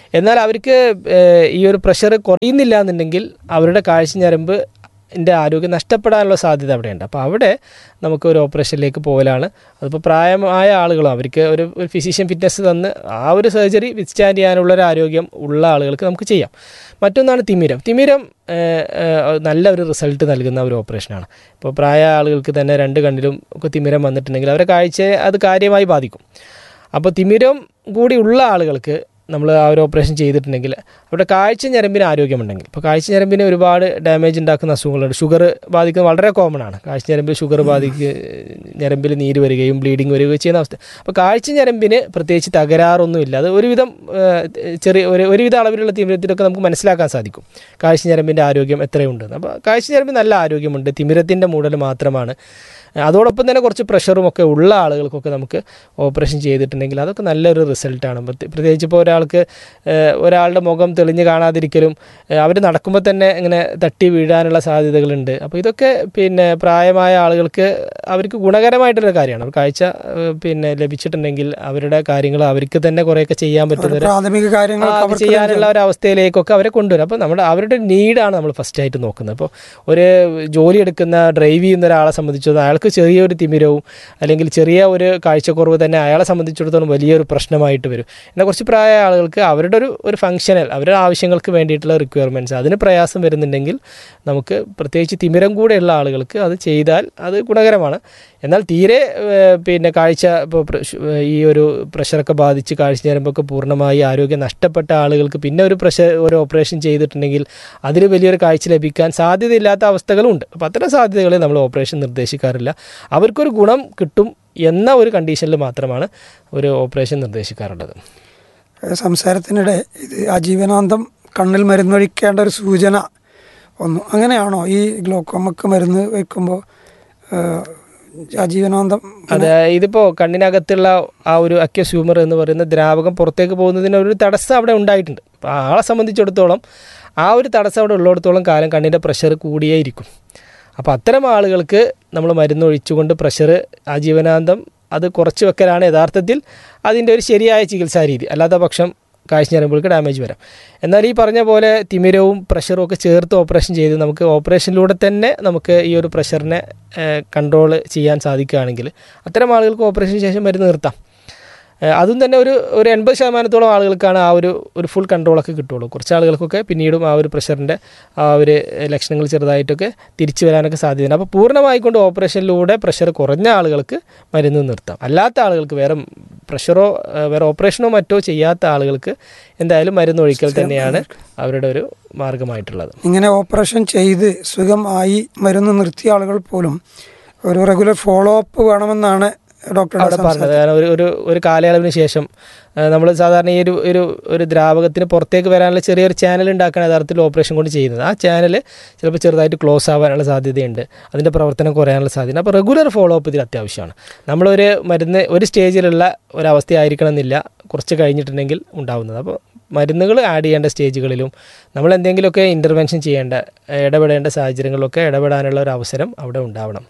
എന്നാൽ അവർക്ക് ഏഹ്, ഈ ഒരു പ്രഷർ കുറയുന്നില്ല എന്നുണ്ടെങ്കിൽ അവരുടെ കാഴ്ച ഞരമ്പ് ൻ്റെ ആരോഗ്യം നഷ്ടപ്പെടാനുള്ള സാധ്യത അവിടെയുണ്ട് അപ്പോൾ അവിടെ നമുക്ക് ഒരു ഓപ്പറേഷനിലേക്ക് പോകലാണ് അതിപ്പോൾ പ്രായമായ ആളുകളും അവർക്ക് ഒരു ഒരു ഫിസിഷ്യൻ ഫിറ്റ്നസ് തന്ന് ആ ഒരു സർജറി വിത്ത്സ്റ്റാൻഡ് ചെയ്യാനുള്ള ഒരു ആരോഗ്യം ഉള്ള ആളുകൾക്ക് നമുക്ക് ചെയ്യാം മറ്റൊന്നാണ് തിമിരം തിമിരം ഏഹ്, ഏഹ്, നല്ല ഒരു റിസൾട്ട് നൽകുന്ന ഒരു ഓപ്പറേഷനാണ് ഇപ്പോൾ പ്രായ ആളുകൾക്ക് തന്നെ രണ്ട് കണ്ണിലും ഒക്കെ തിമിരം വന്നിട്ടുണ്ടെങ്കിൽ അവരെ കാഴ്ചയെ അത് കാര്യമായി ബാധിക്കും അപ്പോൾ തിമിരം കൂടി ഉള്ള ആളുകൾക്ക് നമ്മൾ ആ ഒരു ഓപ്പറേഷൻ ചെയ്തിട്ടുണ്ടെങ്കിൽ അവരുടെ കാഴ്ച ഞരമ്പിന് ആരോഗ്യമുണ്ടെങ്കിൽ ഇപ്പോൾ കാഴ്ച ഞരമ്പിന് ഒരുപാട് ഡാമേജ് ഉണ്ടാക്കുന്ന അസുഖങ്ങളുണ്ട് ഷുഗർ ബാധിക്കുന്നത് വളരെ കോമൺ ആണ് കാഴ്ച ഞരമ്പിൽ ഷുഗർ ബാധിക്കുക ഞരമ്പിൽ നീര് വരികയും ബ്ലീഡിങ് വരികയും ചെയ്യുന്ന അവസ്ഥ അപ്പോൾ കാഴ്ച ഞരമ്പിന് പ്രത്യേകിച്ച് തകരാറൊന്നുമില്ല അത് ഒരുവിധം ഏഹ്, ചെറിയ ഒരു ഒരുവിധ അളവിലുള്ള തിമിരത്തിലൊക്കെ നമുക്ക് മനസ്സിലാക്കാൻ സാധിക്കും കാഴ്ച ഞരമ്പിൻ്റെ ആരോഗ്യം എത്രയുണ്ടെന്ന് അപ്പോൾ കാഴ്ച ഞരമ്പിന് നല്ല ആരോഗ്യമുണ്ട് തിമിരത്തിൻ്റെ മൂടൽ മാത്രമാണ് അതോടൊപ്പം തന്നെ കുറച്ച് പ്രഷറും ഒക്കെ ഉള്ള ആളുകൾക്കൊക്കെ നമുക്ക് ഓപ്പറേഷൻ ചെയ്തിട്ടുണ്ടെങ്കിൽ അതൊക്കെ നല്ലൊരു റിസൾട്ടാണ് പ്രത്യേകിച്ച് ഇപ്പോൾ ഒരാൾക്ക് ഏഹ്, ഒരാളുടെ മുഖം തെളിഞ്ഞ് കാണാതിരിക്കലും അവർ നടക്കുമ്പോൾ തന്നെ ഇങ്ങനെ തട്ടി വീഴാനുള്ള സാധ്യതകളുണ്ട് അപ്പോൾ ഇതൊക്കെ പിന്നെ പ്രായമായ ആളുകൾക്ക് അവർക്ക് ഗുണകരമായിട്ടുള്ള കാര്യമാണ് അവർ കാഴ്ച ഏഹ്, പിന്നെ ലഭിച്ചിട്ടുണ്ടെങ്കിൽ അവരുടെ കാര്യങ്ങൾ അവർക്ക് തന്നെ കുറേയൊക്കെ ചെയ്യാൻ പറ്റുന്ന ഒരു പ്രാഥമിക കാര്യങ്ങൾ ആ, അത് ചെയ്യാനുള്ള ഒരു അവസ്ഥയിലേക്കൊക്കെ അവരെ കൊണ്ടുവരും അപ്പോൾ നമ്മുടെ അവരുടെ നീഡാണ് നമ്മൾ ഫസ്റ്റ് ആയിട്ട് നോക്കുന്നത് അപ്പോൾ ഒരു ജോലി എടുക്കുന്ന ഡ്രൈവ് ചെയ്യുന്ന ഒരാളെ സംബന്ധിച്ചിടത്തോളം അയാൾക്ക് ചെറിയൊരു തിമിരവും അല്ലെങ്കിൽ ചെറിയ ഒരു കാഴ്ചക്കുറവ് തന്നെ അയാളെ സംബന്ധിച്ചിടത്തോളം വലിയൊരു പ്രശ്നമായിട്ട് വരും എന്നാൽ കുറച്ച് പ്രായ ആളുകൾക്ക് അവരുടെ ഒരു ഒരു ഫങ്ഷനൽ അവരുടെ ആവശ്യങ്ങൾക്ക് വേണ്ടിയിട്ടുള്ള റിക്വയർമെൻറ്റ്സ് അതിന് പ്രയാസം വരുന്നുണ്ടെങ്കിൽ നമുക്ക് പ്രത്യേകിച്ച് തിമിരം കൂടെയുള്ള ആളുകൾക്ക് അത് ചെയ്താൽ അത് ഗുണകരമാണ് എന്നാൽ തീരെ ഏഹ്, പിന്നെ കാഴ്ച ഇപ്പോൾ ഈ ഒരു പ്രഷറൊക്കെ ബാധിച്ച് കാഴ്ച ഞരമ്പൊക്കെ പൂർണ്ണമായി ആരോഗ്യം നഷ്ടപ്പെട്ട ആളുകൾക്ക് പിന്നെ ഒരു പ്രഷർ ഒരു ഓപ്പറേഷൻ ചെയ്തിട്ടുണ്ടെങ്കിൽ അതിൽ വലിയൊരു കാഴ്ച ലഭിക്കാൻ സാധ്യതയില്ലാത്ത അവസ്ഥകളുണ്ട് അപ്പോൾ അത്തരം സാധ്യതകളിൽ നമ്മൾ ഓപ്പറേഷൻ നിർദ്ദേശിക്കാറില്ല അവർക്കൊരു ഗുണം കിട്ടും എന്ന ഒരു കണ്ടീഷനിൽ മാത്രമാണ് ഒരു ഓപ്പറേഷൻ നിർദ്ദേശിക്കാറുള്ളത് ഏഹ് സംസാരത്തിനിടെ ഇത് ആജീവനാന്തം കണ്ണിൽ മരുന്നൊഴിക്കേണ്ട ഒരു സൂചന ഒന്നു അങ്ങനെയാണോ ഈ ഗ്ലോക്കോമക്ക് മരുന്ന് വയ്ക്കുമ്പോൾ ആജീവനാന്തം അതെ ഇതിപ്പോൾ കണ്ണിനകത്തുള്ള ആ ഒരു അക്യസ് ഹ്യൂമർ എന്ന് പറയുന്ന ദ്രാവകം പുറത്തേക്ക് പോകുന്നതിന് ഒരു തടസ്സം അവിടെ ഉണ്ടായിട്ടുണ്ട് അപ്പോൾ ആളെ സംബന്ധിച്ചിടത്തോളം ആ ഒരു തടസ്സം അവിടെ ഉള്ളിടത്തോളം കാലം കണ്ണിൻ്റെ പ്രഷർ കൂടിയേ ഇരിക്കും അപ്പോൾ അത്തരം ആളുകൾക്ക് നമ്മൾ മരുന്ന് ഒഴിച്ചുകൊണ്ട് പ്രഷർ ആജീവനാന്തം അത് കുറച്ച് വെക്കലാണ് യഥാർത്ഥത്തിൽ അതിൻ്റെ ഒരു ശരിയായ ചികിത്സാ രീതി അല്ലാത്ത പക്ഷം കാഴ്ച ഞരമ്പുകൾക്ക് ഡാമേജ് വരാം എന്നാൽ ഈ പറഞ്ഞ പോലെ തിമിരവും പ്രഷറും ഒക്കെ ചേർത്ത് ഓപ്പറേഷൻ ചെയ്ത് നമുക്ക് ഓപ്പറേഷനിലൂടെ തന്നെ നമുക്ക് ഈ ഒരു പ്രഷറിനെ കൺട്രോൾ ചെയ്യാൻ സാധിക്കുകയാണെങ്കിൽ അത്തരം ആളുകൾക്ക് ഓപ്പറേഷന് ശേഷം മരുന്ന് നിർത്താം ഏഹ് അതും തന്നെ ഒരു ഒരു എൺപത് ശതമാനത്തോളം ആളുകൾക്കാണ് ആ ഒരു ഒരു ഫുൾ കൺട്രോളൊക്കെ കിട്ടുള്ളൂ കുറച്ച് ആളുകൾക്കൊക്കെ പിന്നീടും ആ ഒരു പ്രഷറിൻ്റെ ആ ഒരു ലക്ഷണങ്ങൾ ചെറുതായിട്ടൊക്കെ തിരിച്ചു വരാനൊക്കെ സാധ്യതയുണ്ട് അപ്പോൾ പൂർണ്ണമായിക്കൊണ്ട് ഓപ്പറേഷനിലൂടെ പ്രഷർ കുറഞ്ഞ ആളുകൾക്ക് മരുന്ന് നിർത്താം അല്ലാത്ത ആളുകൾക്ക് വേറെ പ്രഷറോ ഏഹ് വേറെ ഓപ്പറേഷനോ മറ്റോ ചെയ്യാത്ത ആളുകൾക്ക് എന്തായാലും മരുന്ന് ഒഴിക്കൽ തന്നെയാണ് അവരുടെ ഒരു മാർഗമായിട്ടുള്ളത് ഇങ്ങനെ ഓപ്പറേഷൻ ചെയ്ത് സുഖമായി മരുന്ന് നിർത്തിയ ആളുകൾ പോലും ഒരു റെഗുലർ ഫോളോ അപ്പ് വേണമെന്നാണ് ഡോക്ടറുടെ അവിടെ പറഞ്ഞത് കാരണം ഒരു ഒരു ഒരു കാലയളവിന് ശേഷം നമ്മൾ സാധാരണ ഈ ഒരു ഒരു ഒരു ദ്രാവകത്തിന് പുറത്തേക്ക് വരാനുള്ള ചെറിയൊരു ചാനൽ ഉണ്ടാക്കാൻ യഥാർത്ഥത്തിൽ ഓപ്പറേഷൻ കൊണ്ട് ചെയ്യുന്നത് ആ ചാനൽ ചിലപ്പോൾ ചെറുതായിട്ട് ക്ലോസ് ആവാനുള്ള സാധ്യതയുണ്ട് അതിൻ്റെ പ്രവർത്തനം കുറയാനുള്ള സാധ്യത അപ്പോൾ റെഗുലർ ഫോളോ അപ്പ് ഇതിൽ അത്യാവശ്യമാണ് നമ്മളൊരു മരുന്ന് ഒരു സ്റ്റേജിലുള്ള ഒരവസ്ഥയായിരിക്കണം എന്നില്ല കുറച്ച് കഴിഞ്ഞിട്ടുണ്ടെങ്കിൽ ഉണ്ടാവുന്നത് അപ്പോൾ മരുന്നുകൾ ആഡ് ചെയ്യേണ്ട സ്റ്റേജുകളിലും നമ്മൾ എന്തെങ്കിലുമൊക്കെ ഇൻ്റർവെൻഷൻ ചെയ്യേണ്ട ഇടപെടേണ്ട സാഹചര്യങ്ങളിലൊക്കെ ഇടപെടാനുള്ള ഒരു അവസരം അവിടെ ഉണ്ടാവണം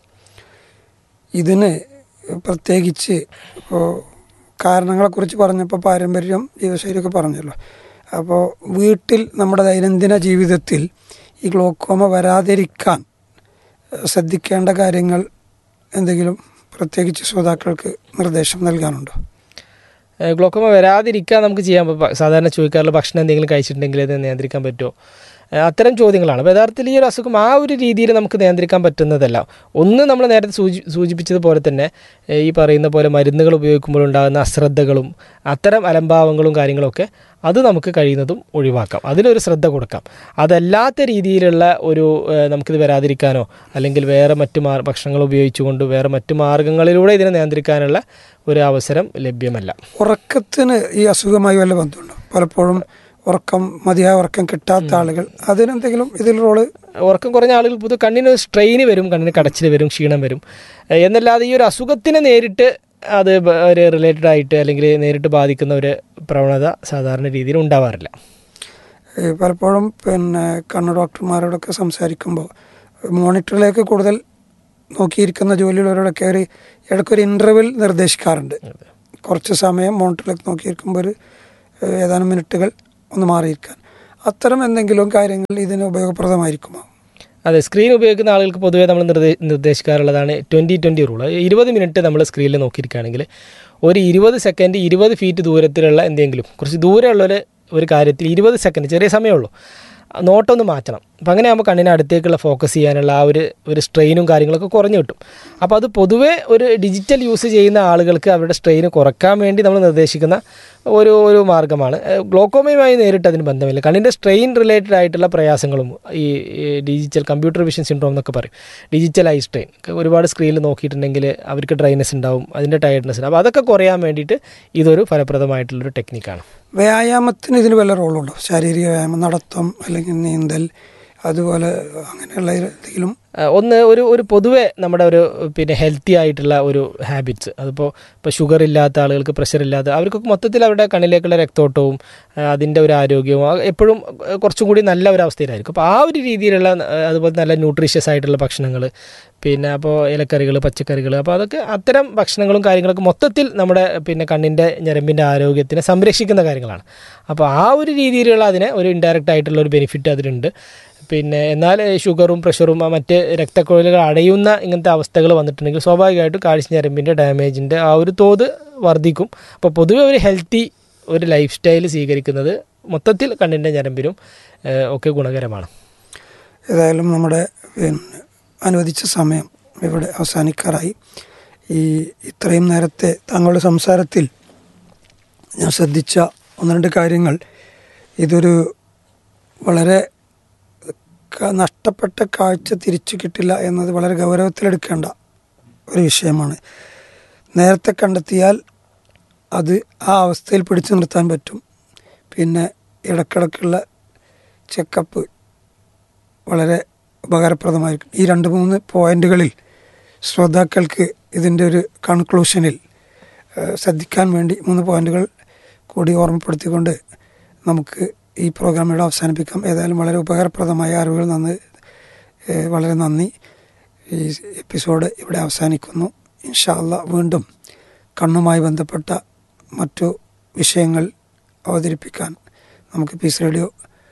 ഇതിന് പ്രത്യേകിച്ച് ഇപ്പോൾ കാരണങ്ങളെക്കുറിച്ച് പറഞ്ഞപ്പോൾ പാരമ്പര്യം ജീവിതശൈലിയൊക്കെ പറഞ്ഞല്ലോ അപ്പോൾ വീട്ടിൽ നമ്മുടെ ദൈനംദിന ജീവിതത്തിൽ ഈ ഗ്ലോക്കോമ വരാതിരിക്കാൻ ഏഹ്, ശ്രദ്ധിക്കേണ്ട കാര്യങ്ങൾ എന്തെങ്കിലും പ്രത്യേകിച്ച് ശ്രോതാക്കൾക്ക് നിർദ്ദേശം നൽകാനുണ്ടോ ഏഹ് ഗ്ലോക്കോമ വരാതിരിക്കാൻ നമുക്ക് ചെയ്യാൻ പ- സാധാരണ ചോദിക്കാറുള്ള ഭക്ഷണം എന്തെങ്കിലും കഴിച്ചിട്ടുണ്ടെങ്കിൽ അത് നിയന്ത്രിക്കാൻ പറ്റുമോ ഏഹ് അത്തരം ചോദ്യങ്ങളാണ് അപ്പോൾ യഥാർത്ഥത്തിൽ ഈ ഒരു അസുഖം ആ ഒരു രീതിയിൽ നമുക്ക് നിയന്ത്രിക്കാൻ പറ്റുന്നതല്ല ഒന്ന് നമ്മൾ നേരത്തെ സൂചി സൂചിപ്പിച്ചതുപോലെ തന്നെ ഏഹ് ഈ പറയുന്ന പോലെ മരുന്നുകൾ ഉപയോഗിക്കുമ്പോൾ ഉണ്ടാകുന്ന അശ്രദ്ധകളും അത്തരം അലംഭാവങ്ങളും കാര്യങ്ങളൊക്കെ അത് നമുക്ക് കഴിയുന്നതും ഒഴിവാക്കാം അതിലൊരു ശ്രദ്ധ കൊടുക്കാം അതല്ലാത്ത രീതിയിലുള്ള ഒരു ഏഹ് നമുക്കിത് വരാതിരിക്കാനോ അല്ലെങ്കിൽ വേറെ മറ്റു മാർ ഭക്ഷണങ്ങൾ ഉപയോഗിച്ചുകൊണ്ട് വേറെ മറ്റു മാർഗങ്ങളിലൂടെ ഇതിനെ നിയന്ത്രിക്കാനുള്ള ഒരു അവസരം ലഭ്യമല്ല ഉറക്കത്തിന് ഈ അസുഖമായി വല്ല ബന്ധമുണ്ടോ പലപ്പോഴും ഉറക്കം മതിയായ ഉറക്കം കിട്ടാത്ത ആളുകൾ അതിനെന്തെങ്കിലും ഇതിൽ റോള് ഉറക്കം കുറഞ്ഞ ആളുകൾ പൊതു കണ്ണിന് സ്ട്രെയിന് വരും കണ്ണിന് കടച്ചിൽ വരും ക്ഷീണം വരും ഏഹ് എന്നല്ലാതെ ഈ ഒരു അസുഖത്തിനെ നേരിട്ട് അത് ബ- ഒരു റിലേറ്റഡ് ആയിട്ട് അല്ലെങ്കിൽ നേരിട്ട് ബാധിക്കുന്ന ഒരു പ്രവണത സാധാരണ രീതിയിൽ ഉണ്ടാവാറില്ല ഈ പലപ്പോഴും പിന്നെ കണ്ണ് ഡോക്ടർമാരോടൊക്കെ സംസാരിക്കുമ്പോൾ മോണിറ്ററിലേക്ക് കൂടുതൽ നോക്കിയിരിക്കുന്ന ജോലിയുള്ളവരോടൊക്കെ ഒരു ഇടയ്ക്കൊരു ഇൻ്റർവെൽ നിർദ്ദേശിക്കാറുണ്ട് കുറച്ച് സമയം മോണിറ്ററിലേക്ക് നോക്കിയിരിക്കുമ്പോൾ ഒരു ഏഹ്, ഏതാനും മിനിറ്റുകൾ ഒന്ന് മാറിയിരിക്കാൻ അത്തരം എന്തെങ്കിലും കാര്യങ്ങൾ ഇതിന് ഉപയോഗപ്രദമായിരിക്കുമോ അതെ സ്ക്രീൻ ഉപയോഗിക്കുന്ന ആളുകൾക്ക് പൊതുവേ നമ്മൾ നിർദ്ദേ നിർദ്ദേശിക്കാറുള്ളതാണ് ട്വൻറ്റി ട്വൻറ്റി റൂൾ ഇരുപത് മിനിറ്റ് നമ്മൾ സ്ക്രീനിൽ നോക്കിയിരിക്കുകയാണെങ്കിൽ ഒരു ഇരുപത് സെക്കൻഡ് ഇരുപത് ഫീറ്റ് ദൂരത്തിലുള്ള എന്തെങ്കിലും കുറച്ച് ദൂരമുള്ള ഒരു ഒരു കാര്യത്തിൽ ഇരുപത് സെക്കൻഡ് ചെറിയ സമയമുള്ളൂ നോട്ടം ഒന്ന് മാറ്റണം അപ്പം അങ്ങനെ ആകുമ്പോൾ കണ്ണിനെ അടുത്തേക്കുള്ള ഫോക്കസ് ചെയ്യാനുള്ള ആ ഒരു ഒരു സ്ട്രെയിനും കാര്യങ്ങളൊക്കെ കുറഞ്ഞു കിട്ടും അപ്പോൾ അത് പൊതുവേ ഒരു ഡിജിറ്റൽ യൂസ് ചെയ്യുന്ന ആളുകൾക്ക് അവരുടെ സ്ട്രെയിൻ കുറക്കാൻ വേണ്ടി നമ്മൾ നിർദ്ദേശിക്കുന്ന ഒരു ഒരു മാർഗ്ഗമാണ് ഏഹ് ഗ്ലോക്കോമയുമായി നേരിട്ട് അതിന് ബന്ധമില്ല കണ്ണിൻ്റെ സ്ട്രെയിൻ റിലേറ്റഡ് ആയിട്ടുള്ള പ്രയാസങ്ങളും ഈ ഈ ഡിജിറ്റൽ കമ്പ്യൂട്ടർ വിഷൻ സിൻഡ്രോം എന്നൊക്കെ പറയും ഡിജിറ്റൽ ഐ സ്ട്രെയിൻ ഒരുപാട് സ്ക്രീനിൽ നോക്കിയിട്ടുണ്ടെങ്കിൽ അവർക്ക് ഡ്രൈനസ് ഉണ്ടാവും അതിൻ്റെ ടയർഡ്നെസ് ഉണ്ടാവും അപ്പോൾ അതൊക്കെ കുറയാൻ വേണ്ടിയിട്ട് ഇതൊരു ഫലപ്രദമായിട്ടുള്ളൊരു ടെക്നിക്കാണ് വ്യായാമത്തിന് ഇതിന് വല്ല റോളുണ്ടോ ശാരീരിക വ്യായാമം നടത്തം അല്ലെങ്കിൽ നീന്തൽ അതുപോലെ അങ്ങനെയുള്ള എന്തെങ്കിലും ആ, ഒന്ന് ഒരു ഒരു പൊതുവെ നമ്മുടെ ഒരു പിന്നെ ഹെൽത്തി ആയിട്ടുള്ള ഒരു ഹാബിറ്റ്സ് അതിപ്പോൾ ഇപ്പോൾ ഷുഗർ ഇല്ലാത്ത ആളുകൾക്ക് പ്രഷർ ഇല്ലാത്ത അവർക്കൊക്കെ മൊത്തത്തിൽ അവരുടെ കണ്ണിലേക്കുള്ള രക്തോട്ടവും ആ, അതിൻ്റെ ഒരു ആരോഗ്യവും ആ, എപ്പോഴും ആ, കുറച്ചും കൂടി നല്ല ഒരു അവസ്ഥയിലായിരിക്കും അപ്പോൾ ആ ഒരു രീതിയിലുള്ള ആ, അതുപോലെ നല്ല ന്യൂട്രീഷ്യസ് ആയിട്ടുള്ള ഭക്ഷണങ്ങൾ പിന്നെ അപ്പോൾ ഇലക്കറികൾ പച്ചക്കറികൾ അപ്പോൾ അതൊക്കെ അത്തരം ഭക്ഷണങ്ങളും കാര്യങ്ങളൊക്കെ മൊത്തത്തിൽ നമ്മുടെ പിന്നെ കണ്ണിൻ്റെ ഞരമ്പിൻ്റെ ആരോഗ്യത്തിനെ സംരക്ഷിക്കുന്ന കാര്യങ്ങളാണ് അപ്പോൾ ആ ഒരു രീതിയിലുള്ള അതിനെ ഒരു ഇൻഡയറക്റ്റ് ആയിട്ടുള്ള ഒരു ബെനിഫിറ്റ് അതിലുണ്ട് പിന്നെ എന്നാൽ ഷുഗറും പ്രഷറും ആ മറ്റ് രക്തക്കുഴലുകൾ അടയുന്ന ഇങ്ങനത്തെ അവസ്ഥകൾ വന്നിട്ടുണ്ടെങ്കിൽ സ്വാഭാവികമായിട്ടും കാഴ്ച ഞരമ്പിൻ്റെ ഡാമേജിൻ്റെ ആ ഒരു തോത് വർദ്ധിക്കും അപ്പോൾ പൊതുവെ ഒരു ഹെൽത്തി ഒരു ലൈഫ് സ്റ്റൈൽ സ്വീകരിക്കുന്നത് മൊത്തത്തിൽ കണ്ണിൻ്റെ ഞരമ്പിനും ഏഹ്, ഒക്കെ ഗുണകരമാണ് ഏതായാലും നമ്മുടെ പിന്നെ അനുവദിച്ച സമയം ഇവിടെ അവസാനിക്കാറായി ഈ ഇത്രയും നേരത്തെ താങ്കളുടെ സംസാരത്തിൽ ഞാൻ ശ്രദ്ധിച്ച ഒന്ന് രണ്ട് കാര്യങ്ങൾ ഇതൊരു വളരെ ക- നഷ്ടപ്പെട്ട കാഴ്ച തിരിച്ചു കിട്ടില്ല എന്നത് വളരെ ഗൗരവത്തിലെടുക്കേണ്ട ഒരു വിഷയമാണ് നേരത്തെ കണ്ടെത്തിയാൽ അത് ആ അവസ്ഥയിൽ പിടിച്ചു നിർത്താൻ പറ്റും പിന്നെ ഇടക്കിടക്കുള്ള ചെക്കപ്പ് വളരെ ഉപകാരപ്രദമായിരിക്കും ഈ രണ്ട് മൂന്ന് പോയിന്റുകളിൽ ശ്രോതാക്കൾക്ക് ഇതിൻ്റെ ഒരു കൺക്ലൂഷനിൽ ഏഹ്, ശ്രദ്ധിക്കാൻ വേണ്ടി മൂന്ന് പോയിന്റുകൾ കൂടി ഓർമ്മപ്പെടുത്തിക്കൊണ്ട് നമുക്ക് ഈ പ്രോഗ്രാം ഇവിടെ അവസാനിപ്പിക്കാം ഏതായാലും വളരെ ഉപകാരപ്രദമായ അറിവുകൾ നന്ന് ഏഹ്, വളരെ നന്ദി ഈ എപ്പിസോഡ് ഇവിടെ അവസാനിക്കുന്നു ഇൻഷാ അല്ലാ വീണ്ടും കണ്ണുമായി ബന്ധപ്പെട്ട മറ്റു വിഷയങ്ങൾ അവതരിപ്പിക്കാൻ നമുക്ക് പീസ് റേഡിയോ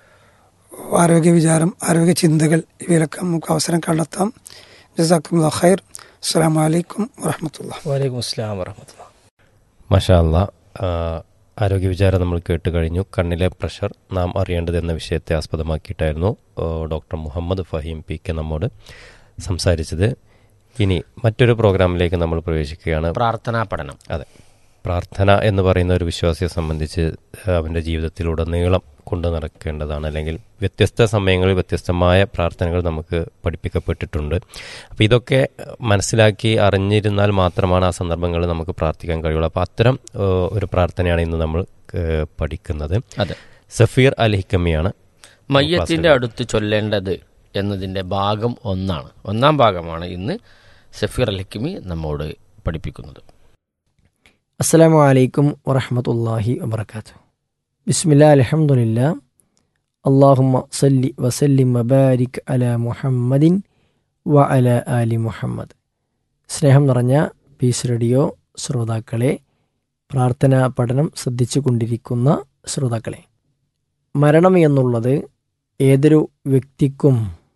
ആരോഗ്യ വിചാരം ആരോഗ്യ ചിന്തകൾ ഇവയിലൊക്കെ നമുക്ക് അവസരം കണ്ടെത്താം ജസാക്കും ഖൈർ അസ്സാം വലൈക്കും വറഹമത്തുള്ള വലൈക്കും അസ്ലാം വറഹമത്തുള്ള മഷാ അല്ല ആരോഗ്യ വിചാരം നമ്മൾ കേട്ട് കഴിഞ്ഞു കണ്ണിലെ പ്രഷർ നാം അറിയേണ്ടത് എന്ന വിഷയത്തെ ആസ്പദമാക്കിയിട്ടായിരുന്നു ആ, doctor Muhammad Faheem P K നമ്മോട് സംസാരിച്ചത് ഇനി മറ്റൊരു പ്രോഗ്രാമിലേക്ക് നമ്മൾ പ്രവേശിക്കുകയാണ് പ്രാർത്ഥനാ പഠനം അതെ പ്രാർത്ഥന എന്ന് പറയുന്ന ഒരു വിശ്വാസിയെ സംബന്ധിച്ച് അവൻ്റെ ജീവിതത്തിലുടനീളം കൊണ്ടു നടക്കേണ്ടതാണ് അല്ലെങ്കിൽ വ്യത്യസ്ത സമയങ്ങളിൽ വ്യത്യസ്തമായ പ്രാർത്ഥനകൾ നമുക്ക് പഠിപ്പിക്കപ്പെട്ടിട്ടുണ്ട് അപ്പോൾ ഇതൊക്കെ മനസ്സിലാക്കി അറിഞ്ഞിരുന്നാൽ മാത്രമാണ് ആ സന്ദർഭങ്ങളിൽ നമുക്ക് പ്രാർത്ഥിക്കാൻ കഴിയുള്ളൂ അപ്പോൾ അത്തരം ഏഹ്, ഒരു പ്രാർത്ഥനയാണ് ഇന്ന് നമ്മൾ ഏഹ്, പഠിക്കുന്നത് അതെ സഫീർ അൽ ഹിക്കമിയാണ് മയ്യത്തിന്റെ അടുത്ത് ചൊല്ലേണ്ടത് എന്നതിന്റെ ഭാഗം ഒന്നാണ് ഒന്നാം ഭാഗമാണ് ഇന്ന് സഫീർ അൽഹിക്കിമി നമ്മോട് പഠിപ്പിക്കുന്നത് അസ്സലാമു അലൈക്കും വറഹമത്തല്ലാഹി വബർക്കാത്തു ബിസ്മില്ലാ അൽഹംദുലില്ല അള്ളാഹുമ്മ സല്ലി വസല്ലിം വബാരിക് അല മുഹമ്മദിൻ വ അല ആലി മുഹമ്മദ് സ്നേഹം നിറഞ്ഞ പീസ് റേഡിയോ ശ്രോതാക്കളെ പ്രാർത്ഥനാ പഠനം ശ്രദ്ധിച്ചു കൊണ്ടിരിക്കുന്ന ശ്രോതാക്കളെ മരണം എന്നുള്ളത് ഏതൊരു വ്യക്തിക്കും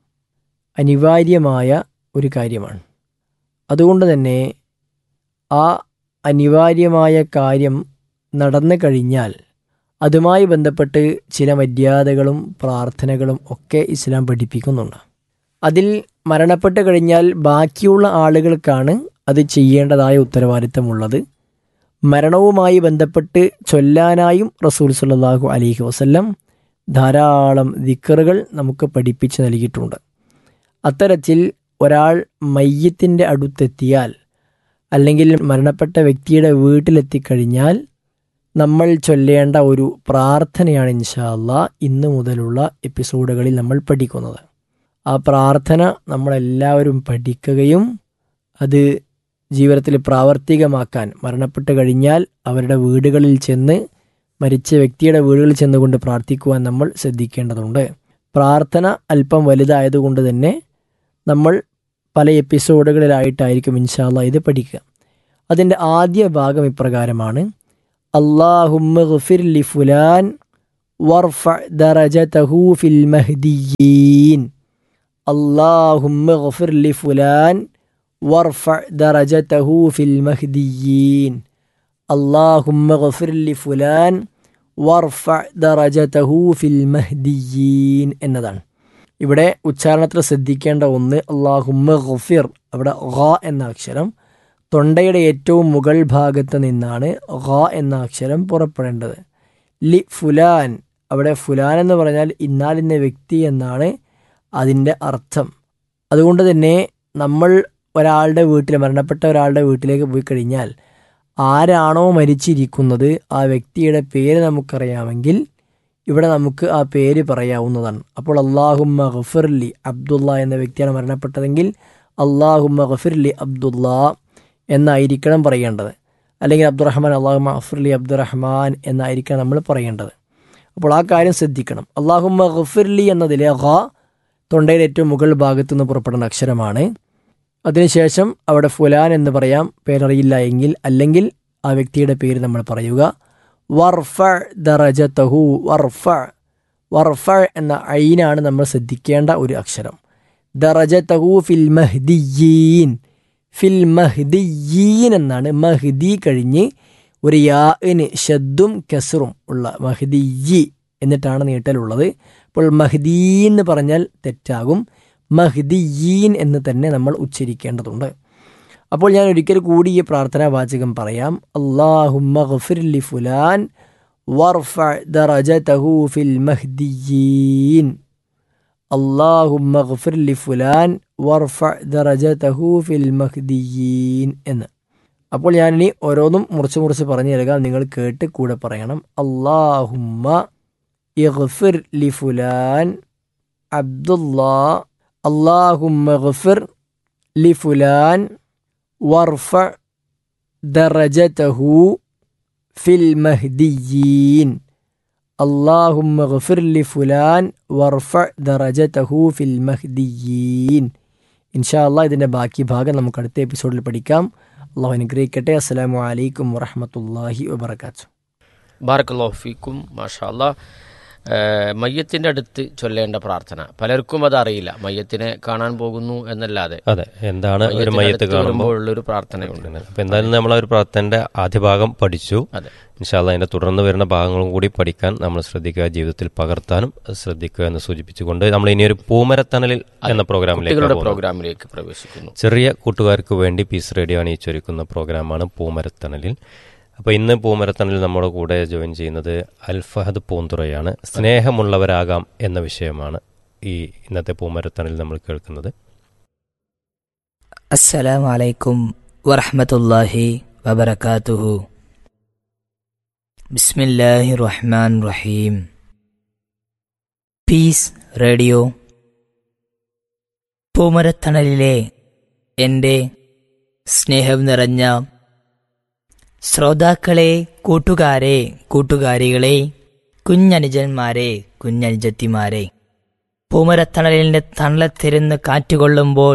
അനിവാര്യമായ ഒരു കാര്യമാണ് അതുകൊണ്ട് തന്നെ ആ അനിവാര്യമായ കാര്യം നടന്നു കഴിഞ്ഞാൽ അതുമായി ബന്ധപ്പെട്ട് ചില മര്യാദകളും പ്രാർത്ഥനകളും ഒക്കെ ഇസ്ലാം പഠിപ്പിക്കുന്നുണ്ട് അതിൽ മരണപ്പെട്ട് കഴിഞ്ഞാൽ ബാക്കിയുള്ള ആളുകൾക്കാണ് അത് ചെയ്യേണ്ടതായ ഉത്തരവാദിത്തമുള്ളത് മരണവുമായി ബന്ധപ്പെട്ട് ചൊല്ലാനായും റസൂൽ സല്ലല്ലാഹു അലൈഹി വസല്ലം ധാരാളം ദിക്കറുകൾ നമുക്ക് പഠിപ്പിച്ച് നൽകിയിട്ടുണ്ട് അത്തരത്തിൽ ഒരാൾ മയ്യത്തിൻ്റെ അടുത്തെത്തിയാൽ അല്ലെങ്കിൽ മരണപ്പെട്ട വ്യക്തിയുടെ വീട്ടിലെത്തിക്കഴിഞ്ഞാൽ നമ്മൾ ചൊല്ലേണ്ട ഒരു പ്രാർത്ഥനയാണ് ഇൻഷാല്ല ഇന്ന് മുതലുള്ള എപ്പിസോഡുകളിൽ നമ്മൾ പഠിക്കുന്നത് ആ പ്രാർത്ഥന നമ്മളെല്ലാവരും പഠിക്കുകയും അത് ജീവിതത്തിൽ പ്രാവർത്തികമാക്കാൻ മരണപ്പെട്ട് കഴിഞ്ഞാൽ അവരുടെ വീടുകളിൽ ചെന്ന് മരിച്ച വ്യക്തിയുടെ വീടുകളിൽ ചെന്നുകൊണ്ട് പ്രാർത്ഥിക്കുവാൻ നമ്മൾ ശ്രദ്ധിക്കേണ്ടതുണ്ട് പ്രാർത്ഥന അല്പം വലുതായതുകൊണ്ട് തന്നെ നമ്മൾ പല എപ്പിസോഡുകളിലായിട്ടായിരിക്കും ഇൻഷാല്ല ഇത് പഠിക്കുക അതിൻ്റെ ആദ്യ ഭാഗം ഇപ്രകാരമാണ് അള്ളാഹുമ്മ ഗഫിർ ലി ഫുലാൻ وارفع درجته في المهديين اللهم اغفر لفلان وارفع درجته في المهديين اللهم اغفر لفلان വർഫ ദറജതഹു ഫിൽ മഹ്ദിയീൻ എന്നതാണ് ഇവിടെ ഉച്ചാരണത്തിൽ ശ്രദ്ധിക്കേണ്ട ഒന്ന് അള്ളാഹുമ്മ ഗഫിർ അവിടെ ഖ എന്ന അക്ഷരം തൊണ്ടയുടെ ഏറ്റവും മുകൾ ഭാഗത്ത് നിന്നാണ് ഖ എന്ന അക്ഷരം പുറപ്പെടേണ്ടത് ലി ഫുലാൻ അവിടെ ഫുലാൻ എന്ന് പറഞ്ഞാൽ ഇന്നാലിന്ന വ്യക്തി എന്നാണ് അതിൻ്റെ അർത്ഥം അതുകൊണ്ട് തന്നെ നമ്മൾ ഒരാളുടെ വീട്ടിൽ മരണപ്പെട്ട ഒരാളുടെ വീട്ടിലേക്ക് പോയി കഴിഞ്ഞാൽ ആരാണോ മരിച്ചിരിക്കുന്നത് ആ വ്യക്തിയുടെ പേര് നമുക്കറിയാമെങ്കിൽ ഇവിടെ നമുക്ക് ആ പേര് പറയാവുന്നതാണ് അപ്പോൾ അള്ളാഹുമ്മ ഗഫിർലി അബ്ദുള്ള എന്ന വ്യക്തിയാണ് മരണപ്പെട്ടതെങ്കിൽ അള്ളാഹുമ്മ ഗഫിർലി അബ്ദുള്ള എന്നായിരിക്കണം പറയേണ്ടത് അല്ലെങ്കിൽ അബ്ദുറഹ്മാൻ അള്ളാഹുമ്മ ഗഫിർലി അബ്ദുറഹ്മാൻ എന്നായിരിക്കണം നമ്മൾ പറയേണ്ടത് അപ്പോൾ ആ കാര്യം ശ്രദ്ധിക്കണം അള്ളാഹുമ്മ ഗഫിർലി എന്നതിലെ ഖ തൊണ്ടയുടെ ഏറ്റവും മുകൾ ഭാഗത്തു നിന്ന് പുറപ്പെടുന്ന അക്ഷരമാണ് അതിനുശേഷം അവിടെ ഫുലാൻ എന്ന് പറയാം പേരറിയില്ല എങ്കിൽ അല്ലെങ്കിൽ ആ വ്യക്തിയുടെ പേര് നമ്മൾ പറയുക വർഫ ദറജതഹു വർഫ വർഫ എന്ന ഐനാണ് നമ്മൾ ശ്രദ്ധിക്കേണ്ട ഒരു അക്ഷരം ദറജതഹു ഫിൽ മഹ്ദിയീൻ ഫിൽ മഹ്ദിയീൻ എന്നാണ് മഹ്ദി കഴിഞ്ഞ് ഒരു യാന് ഷദ്ദും കസറും ഉള്ള മഹ്ദിയി എന്നിട്ടാണ് നീട്ടലുള്ളത് അപ്പോൾ മഹ്ദീ എന്ന് പറഞ്ഞാൽ തെറ്റാകും മഹ്ദിയീൻ എന്ന് തന്നെ നമ്മൾ ഉച്ചരിക്കേണ്ടതുണ്ട് അപ്പോൾ ഞാൻ ഒരിക്കൽ കൂടി ഈ പ്രാർത്ഥനാ വാചകം പറയാം അള്ളാഹുമ്മ ഗഫിർലി ഫുലാൻ വർഫ ദറജതഹു ഫിൽ മഹ്ദിയീൻ അള്ളാഹുമ്മ ഗഫിർലി ഫുലാൻ വർഫ ദറജതഹു ഫിൽ മഹ്ദിയീൻ എന്ന് അപ്പോൾ ഞാനിനി ഓരോന്നും മുറിച്ച് മുറിച്ച് പറഞ്ഞു നൽകാം നിങ്ങൾ കേട്ട് കൂടെ പറയണം അള്ളാഹുമ്മ ഇഗ്ഫിർ ലി ഫുലാൻ അബ്ദുല്ലാ اللهم اغفر لفلان وارفع درجته في المهديين اللهم اغفر لفلان وارفع درجته في المهديين ഇൻഷാ അള്ളാഹ് ഇതിൻ്റെ ബാക്കി ഭാഗം നമുക്ക് അടുത്ത എപ്പിസോഡിൽ പഠിക്കാം അള്ളാഹു അനുഗ്രഹിക്കട്ടെ അസ്സലാമു അലൈക്കും വറഹമത്തല്ലാഹി വബർക്കാത്തു ബാറക്കല്ലാഹു ഫീക്കും മാഷാ അല്ലാ മയ്യത്തിൻ്റെ അടുത്ത് ചൊല്ലേണ്ട പ്രാർത്ഥന പലർക്കും അത് അറിയില്ല മയ്യത്തിനെ കാണാൻ പോകുന്നു എന്നല്ലാതെ അതെ എന്താണ് ഒരു മയ്യത്തിൻ്റെ മയ്യത്ത് അടുത്ത് കാണുമ്പോൾ വരുമ്പോഴുള്ളൊരു പ്രാർത്ഥനയുണ്ട് അപ്പൊ എന്തായാലും നമ്മൾ ആ ഒരു പ്രാർത്ഥനയുടെ ആദ്യ ഭാഗം പഠിച്ചു അതെ ഇൻഷാല്ല അതിന്റെ തുടർന്ന് വരുന്ന ഭാഗങ്ങളും കൂടി പഠിക്കാൻ നമ്മൾ ശ്രദ്ധിക്കുക ജീവിതത്തിൽ പകർത്താനും ശ്രദ്ധിക്കുക എന്ന് സൂചിപ്പിച്ചുകൊണ്ട് നമ്മൾ ഇനി ഒരു പൂമരത്തണലിൽ എന്ന പ്രോഗ്രാമിലേക്ക് കുട്ടികളുടെ പോകുന്നു. പ്രോഗ്രാമിലേക്ക് പ്രവേശിക്കുന്നു ചെറിയ കൂട്ടുകാർക്ക് വേണ്ടി പീസ് റേഡിയോ അണിയിച്ചൊരുക്കുന്ന പ്രോഗ്രാമാണ് പൂമരത്തണലിൽ അപ്പോൾ ഇന്ന് പൂമരത്തണലിൽ നമ്മുടെ കൂടെ ജോയിൻ ചെയ്യുന്നത് അൽഫഹദ് പൂന്തുറയാണ് സ്നേഹമുള്ളവരാകാം എന്ന വിഷയമാണ് ഈ ഇന്നത്തെ പൂമരത്തണലിൽ നമ്മൾ കേൾക്കുന്നത് السلام عليكم ورحمة الله وبركاته بسم الله الرحمن الرحيم പീസ് റേഡിയോ പൂമരത്തണലിലെ എൻ്റെ സ്നേഹം നിറഞ്ഞ ശ്രോതാക്കളെ കൂട്ടുകാരെ കൂട്ടുകാരികളെ കുഞ്ഞനുജന്മാരെ കുഞ്ഞനുജത്തിമാരെ പൂമരത്തണലിൻ്റെ തണലത്തിരുന്ന് കാറ്റുകൊള്ളുമ്പോൾ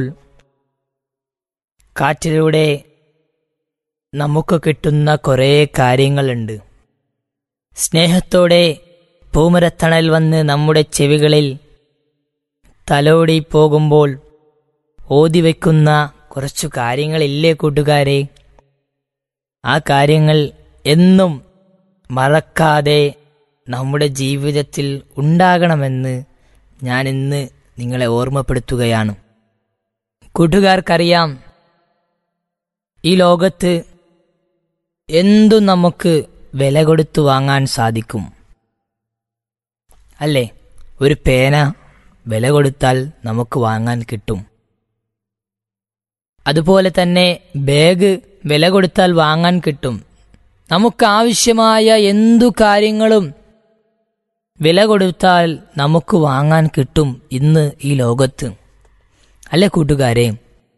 കാറ്റിലൂടെ നമുക്ക് കിട്ടുന്ന കുറേ കാര്യങ്ങളുണ്ട് സ്നേഹത്തോടെ പൂമരത്തണൽ വന്ന് നമ്മുടെ ചെവികളിൽ തലോടി പോകുമ്പോൾ ഓതിവെക്കുന്ന കുറച്ചു കാര്യങ്ങളില്ലേ കൂട്ടുകാരെ ആ കാര്യങ്ങൾ എന്നും മറക്കാതെ നമ്മുടെ ജീവിതത്തിൽ ഉണ്ടാകണമെന്ന് ഞാൻ ഇന്ന് നിങ്ങളെ ഓർമ്മപ്പെടുത്തുകയാണ് കൂട്ടുകാർക്കറിയാം ഈ ലോകത്ത് എന്തു നമുക്ക് വില കൊടുത്തു വാങ്ങാൻ സാധിക്കും അല്ലേ ഒരു പേന വില കൊടുത്താൽ നമുക്ക് വാങ്ങാൻ കിട്ടും അതുപോലെ തന്നെ ബാഗ് വില കൊടുത്താൽ വാങ്ങാൻ കിട്ടും നമുക്ക് ആവശ്യമായ എന്തു കാര്യങ്ങളും വില കൊടുത്താൽ നമുക്ക് വാങ്ങാൻ കിട്ടും ഇന്ന് ഈ ലോകത്ത് അല്ലേ കൂട്ടുകാരെ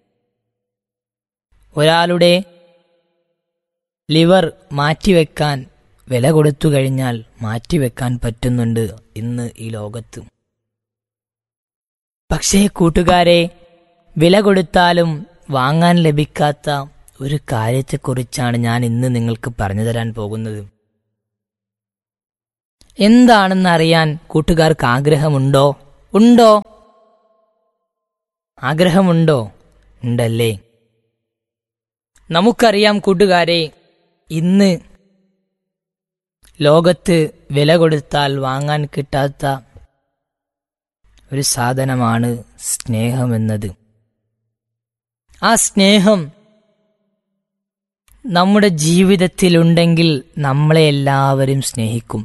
ഒരാളുടെ ലിവർ മാറ്റിവെക്കാൻ വില കൊടുത്തു കഴിഞ്ഞാൽ മാറ്റിവെക്കാൻ പറ്റുന്നുണ്ട് ഇന്ന് ഈ ലോകത്ത് പക്ഷേ കൂട്ടുകാരെ വില കൊടുത്താലും വാങ്ങാൻ ലഭിക്കാത്ത ഒരു കാര്യത്തെക്കുറിച്ചാണ് ഞാൻ ഇന്ന് നിങ്ങൾക്ക് പറഞ്ഞു തരാൻ പോകുന്നത് എന്താണെന്ന് അറിയാൻ കൂട്ടുകാർക്ക് ആഗ്രഹമുണ്ടോ ഉണ്ടോ ആഗ്രഹമുണ്ടോ ഉണ്ടല്ലേ നമുക്കറിയാം കൂട്ടുകാരെ ഇന്ന് ലോകത്ത് വില കൊടുത്താൽ വാങ്ങാൻ കിട്ടാത്ത ഒരു സാധനമാണ് സ്നേഹമെന്നത് ആ സ്നേഹം നമ്മുടെ ജീവിതത്തിലുണ്ടെങ്കിൽ നമ്മളെ എല്ലാവരും സ്നേഹിക്കും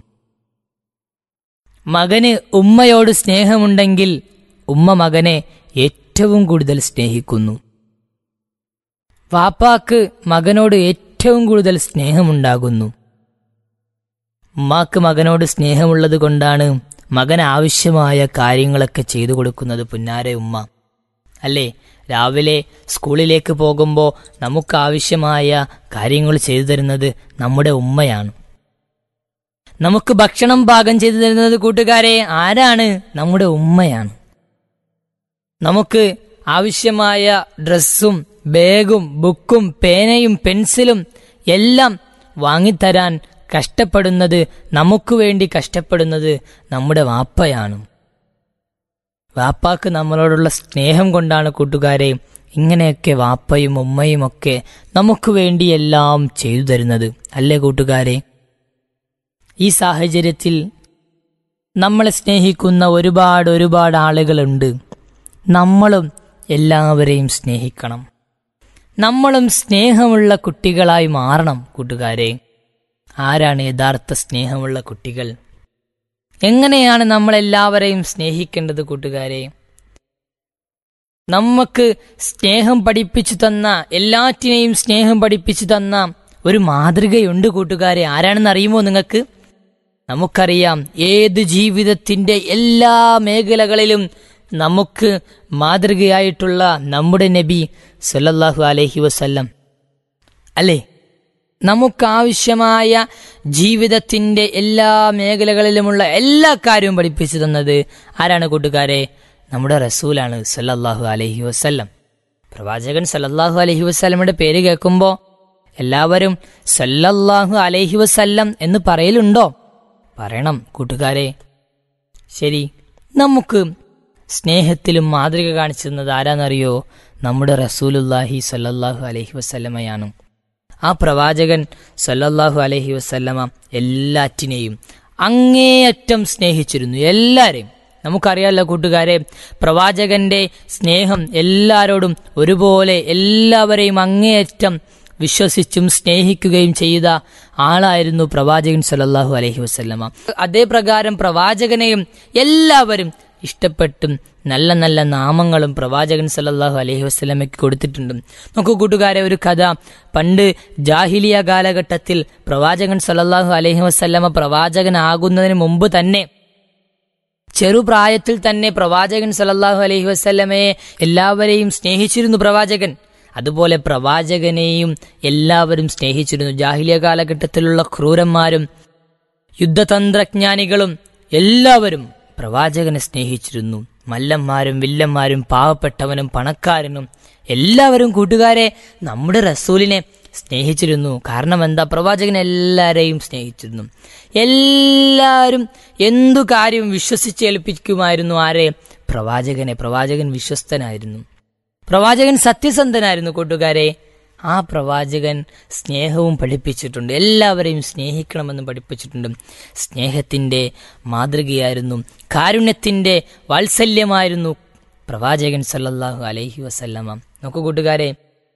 മകന് ഉമ്മയോട് സ്നേഹമുണ്ടെങ്കിൽ ഉമ്മ മകനെ ഏറ്റവും കൂടുതൽ സ്നേഹിക്കുന്നു വാപ്പാക്ക് മകനോട് ഏറ്റവും കൂടുതൽ സ്നേഹമുണ്ടാകുന്നു ഉമ്മാക്ക് മകനോട് സ്നേഹമുള്ളത് കൊണ്ടാണ് മകൻ ആവശ്യമായ കാര്യങ്ങളൊക്കെ ചെയ്തു കൊടുക്കുന്നത് പുന്നാരെ ഉമ്മ അല്ലേ രാവിലെ സ്കൂളിലേക്ക് പോകുമ്പോൾ നമുക്ക് ആവശ്യമായ കാര്യങ്ങൾ ചെയ്തു തരുന്നത് നമ്മുടെ ഉമ്മയാണ് നമുക്ക് ഭക്ഷണം പാകം ചെയ്തു തരുന്നത് കൂട്ടുകാരെ ആരാണ് നമ്മുടെ ഉമ്മയാണ് നമുക്ക് ആവശ്യമായ ഡ്രസ്സും ബാഗും ബുക്കും പേനയും പെൻസിലും എല്ലാം വാങ്ങിത്തരാൻ കഷ്ടപ്പെടുന്നത് നമുക്ക് വേണ്ടി കഷ്ടപ്പെടുന്നത് നമ്മുടെ വാപ്പയാണ് വാപ്പാക്ക് നമ്മളോടുള്ള സ്നേഹം കൊണ്ടാണ് കൂട്ടുകാരെ ഇങ്ങനെയൊക്കെ വാപ്പയും ഉമ്മയും ഒക്കെ നമുക്ക് വേണ്ടി എല്ലാം ചെയ്തു തരുന്നത് അല്ലേ കൂട്ടുകാരെ ഈ സാഹചര്യത്തിൽ നമ്മളെ സ്നേഹിക്കുന്ന ഒരുപാട് ഒരുപാട് ആളുകളുണ്ട് നമ്മളും എല്ലാവരെയും സ്നേഹിക്കണം നമ്മളും സ്നേഹമുള്ള കുട്ടികളായി മാറണം കൂട്ടുകാരെ ആരാണ് യഥാർത്ഥ സ്നേഹമുള്ള കുട്ടികൾ എങ്ങനെയാണ് നമ്മൾ എല്ലാവരെയും സ്നേഹിക്കേണ്ടത് കൂട്ടുകാരെ നമുക്ക് സ്നേഹം പഠിപ്പിച്ചു തന്ന എല്ലാറ്റിനെയും സ്നേഹം പഠിപ്പിച്ചു തന്ന ഒരു മാതൃകയുണ്ട് കൂട്ടുകാരെ ആരാണെന്ന് അറിയുമോ നിങ്ങൾക്ക് നമുക്കറിയാം ഏത് ജീവിതത്തിന്റെ എല്ലാ മേഖലകളിലും നമുക്ക് മാതൃകയായിട്ടുള്ള നമ്മുടെ നബി സല്ലല്ലാഹു അലൈഹി വസല്ലം അല്ലേ നമുക്കാവശ്യമായ ജീവിതത്തിന്റെ എല്ലാ മേഖലകളിലുമുള്ള എല്ലാ കാര്യവും പഠിപ്പിച്ചു തന്നത് ആരാണ് കൂട്ടുകാരെ നമ്മുടെ റസൂലാണ് സല്ലല്ലാഹു അലൈഹി വസല്ലം പ്രവാചകൻ സല്ലല്ലാഹു അലൈഹി വസല്ലമയുടെ പേര് കേൾക്കുമ്പോൾ എല്ലാവരും സല്ലല്ലാഹു അലൈഹി വസല്ലം എന്ന് പറയലുണ്ടോ പറയണം കൂട്ടുകാരെ ശരി നമുക്ക് സ്നേഹത്തിലും മാതൃക കാണിച്ചു തന്നത് ആരാന്നറിയോ നമ്മുടെ റസൂലുല്ലാഹി സല്ലല്ലാഹു അലൈഹി വസല്ലമയാണ് ആ പ്രവാചകൻ സല്ലല്ലാഹു അലൈഹി വസല്ലമ എല്ലാറ്റിനെയും അങ്ങേയറ്റം സ്നേഹിച്ചിരുന്നു എല്ലാരെയും നമുക്കറിയാമല്ലോ കൂട്ടുകാരെ പ്രവാചകന്റെ സ്നേഹം എല്ലാരോടും ഒരുപോലെ എല്ലാവരെയും അങ്ങേയറ്റം വിശ്വസിച്ചും സ്നേഹിക്കുകയും ചെയ്ത ആളായിരുന്നു പ്രവാചകൻ സല്ലല്ലാഹു അലൈഹി വസല്ലമ അതേ പ്രകാരം പ്രവാചകനെയും എല്ലാവരും ഇഷ്ടപ്പെട്ടും നല്ല നല്ല നാമങ്ങളും പ്രവാചകൻ സല്ലല്ലാഹു അലൈഹി വസ്ലമയ്ക്ക് കൊടുത്തിട്ടുണ്ട് നോക്കൂ കൂട്ടുകാരെ ഒരു കഥ പണ്ട് ജാഹിലിയ കാലഘട്ടത്തിൽ പ്രവാചകൻ സല്ലല്ലാഹു അലൈഹി വസ്ലമ പ്രവാചകനാകുന്നതിന് മുമ്പ് തന്നെ ചെറുപ്രായത്തിൽ തന്നെ പ്രവാചകൻ സല്ലല്ലാഹു അലൈഹി വസ്ലമയെ എല്ലാവരെയും സ്നേഹിച്ചിരുന്നു പ്രവാചകൻ അതുപോലെ പ്രവാചകനെയും എല്ലാവരും സ്നേഹിച്ചിരുന്നു ജാഹിലിയ കാലഘട്ടത്തിലുള്ള ക്രൂരന്മാരും യുദ്ധതന്ത്രജ്ഞാനികളും എല്ലാവരും പ്രവാചകനെ സ്നേഹിച്ചിരുന്നു മല്ലന്മാരും വില്ലന്മാരും പാവപ്പെട്ടവനും പണക്കാരനും എല്ലാവരും കൂട്ടുകാരെ നമ്മുടെ റസൂലിനെ സ്നേഹിച്ചിരുന്നു കാരണം എന്താ പ്രവാചകൻ എല്ലാവരെയും സ്നേഹിച്ചിരുന്നു എല്ലാവരും എന്തു കാര്യവും വിശ്വസിച്ചേൽപ്പിക്കുമായിരുന്നു ആരെ പ്രവാചകനെ പ്രവാചകൻ വിശ്വസ്തനായിരുന്നു പ്രവാചകൻ സത്യസന്ധനായിരുന്നു കൂട്ടുകാരെ ആ പ്രവാചകൻ സ്നേഹവും പഠിപ്പിച്ചിട്ടുണ്ട് എല്ലാവരെയും സ്നേഹിക്കണമെന്ന് പഠിപ്പിച്ചിട്ടുണ്ട് സ്നേഹത്തിൻ്റെ മാതൃകയായിരുന്നു കാരുണ്യത്തിൻ്റെ വാത്സല്യമായിരുന്നു പ്രവാചകൻ സല്ലല്ലാഹു അലൈഹി വസല്ലമ നോക്കൂ കൂട്ടുകാരെ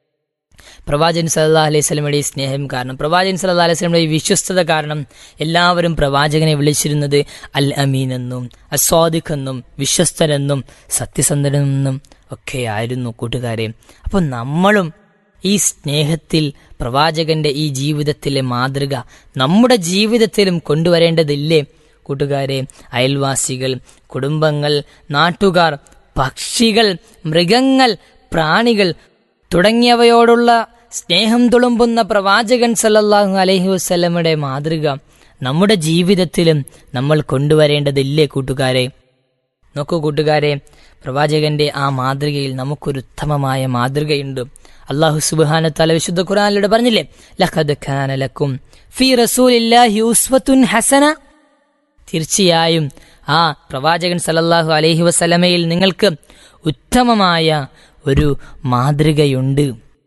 പ്രവാചകൻ സല്ലാ അലൈഹി സ്വലമയുടെ സ്നേഹം കാരണം പ്രവാചകൻ സല്ലാ അലൈഹി സ്വലമയുടെ ഈ വിശ്വസ്തത കാരണം എല്ലാവരും പ്രവാചകനെ വിളിച്ചിരുന്നത് അൽ അമീൻ എന്നും അസ്വാദിഖ് എന്നും വിശ്വസ്തനെന്നും സത്യസന്ധനെന്നും ഒക്കെ ആയിരുന്നു കൂട്ടുകാരെ അപ്പോൾ നമ്മളും ഈ സ്നേഹത്തിൽ പ്രവാചകന്റെ ഈ ജീവിതത്തിലെ മാതൃക നമ്മുടെ ജീവിതത്തിലും കൊണ്ടുവരേണ്ടതില്ലേ കൂട്ടുകാരെ അയൽവാസികൾ കുടുംബങ്ങൾ നാട്ടുകാർ പക്ഷികൾ മൃഗങ്ങൾ പ്രാണികൾ തുടങ്ങിയവയോടുള്ള സ്നേഹം തുളുമ്പുന്ന പ്രവാചകൻ സല്ലല്ലാഹു അലൈഹി വസ്ലമയുടെ മാതൃക നമ്മുടെ ജീവിതത്തിലും നമ്മൾ കൊണ്ടുവരേണ്ടതില്ലേ കൂട്ടുകാരെ നോക്കൂ കൂട്ടുകാരെ പ്രവാചകന്റെ ആ മാതൃകയിൽ നമുക്കൊരു ഉത്തമമായ മാതൃകയുണ്ട് അള്ളാഹു സുബ്ഹാന തല വിശുദ്ധ ഖുർആനിലൂടെ പറഞ്ഞില്ലേ ലഖദ് ഖാന ലക്കും ഫി റസൂലില്ലാഹി ഉസ്വത്തുൻ ഹസന തീർച്ചയായും ആ പ്രവാചകൻ സല്ലല്ലാഹു അലൈഹി വസല്ലമയിൽ നിങ്ങൾക്ക് ഉത്തമമായ ഒരു മാതൃകയുണ്ട്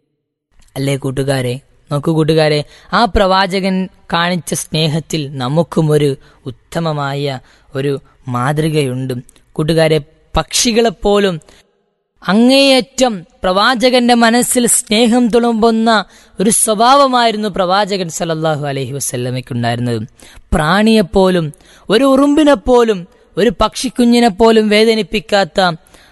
അല്ലേ കൂട്ടുകാരെ നോക്കൂ കൂട്ടുകാരെ ആ പ്രവാചകൻ കാണിച്ച സ്നേഹത്തിൽ നമുക്കും ഒരു ഉത്തമമായ ഒരു മാതൃകയുണ്ട് കൂട്ടുകാരെ പക്ഷികളെപ്പോലും അങ്ങേയറ്റം പ്രവാചകന്റെ മനസ്സിൽ സ്നേഹം തുളുമ്പുന്ന ഒരു സ്വഭാവമായിരുന്നു പ്രവാചകൻ സല്ലല്ലാഹു അലൈഹി വസല്ലമയ്ക്കുണ്ടായിരുന്നത് പ്രാണിയെപ്പോലും ഒരു ഉറുമ്പിനെപ്പോലും ഒരു പക്ഷിക്കുഞ്ഞിനെപ്പോലും വേദനിപ്പിക്കാത്ത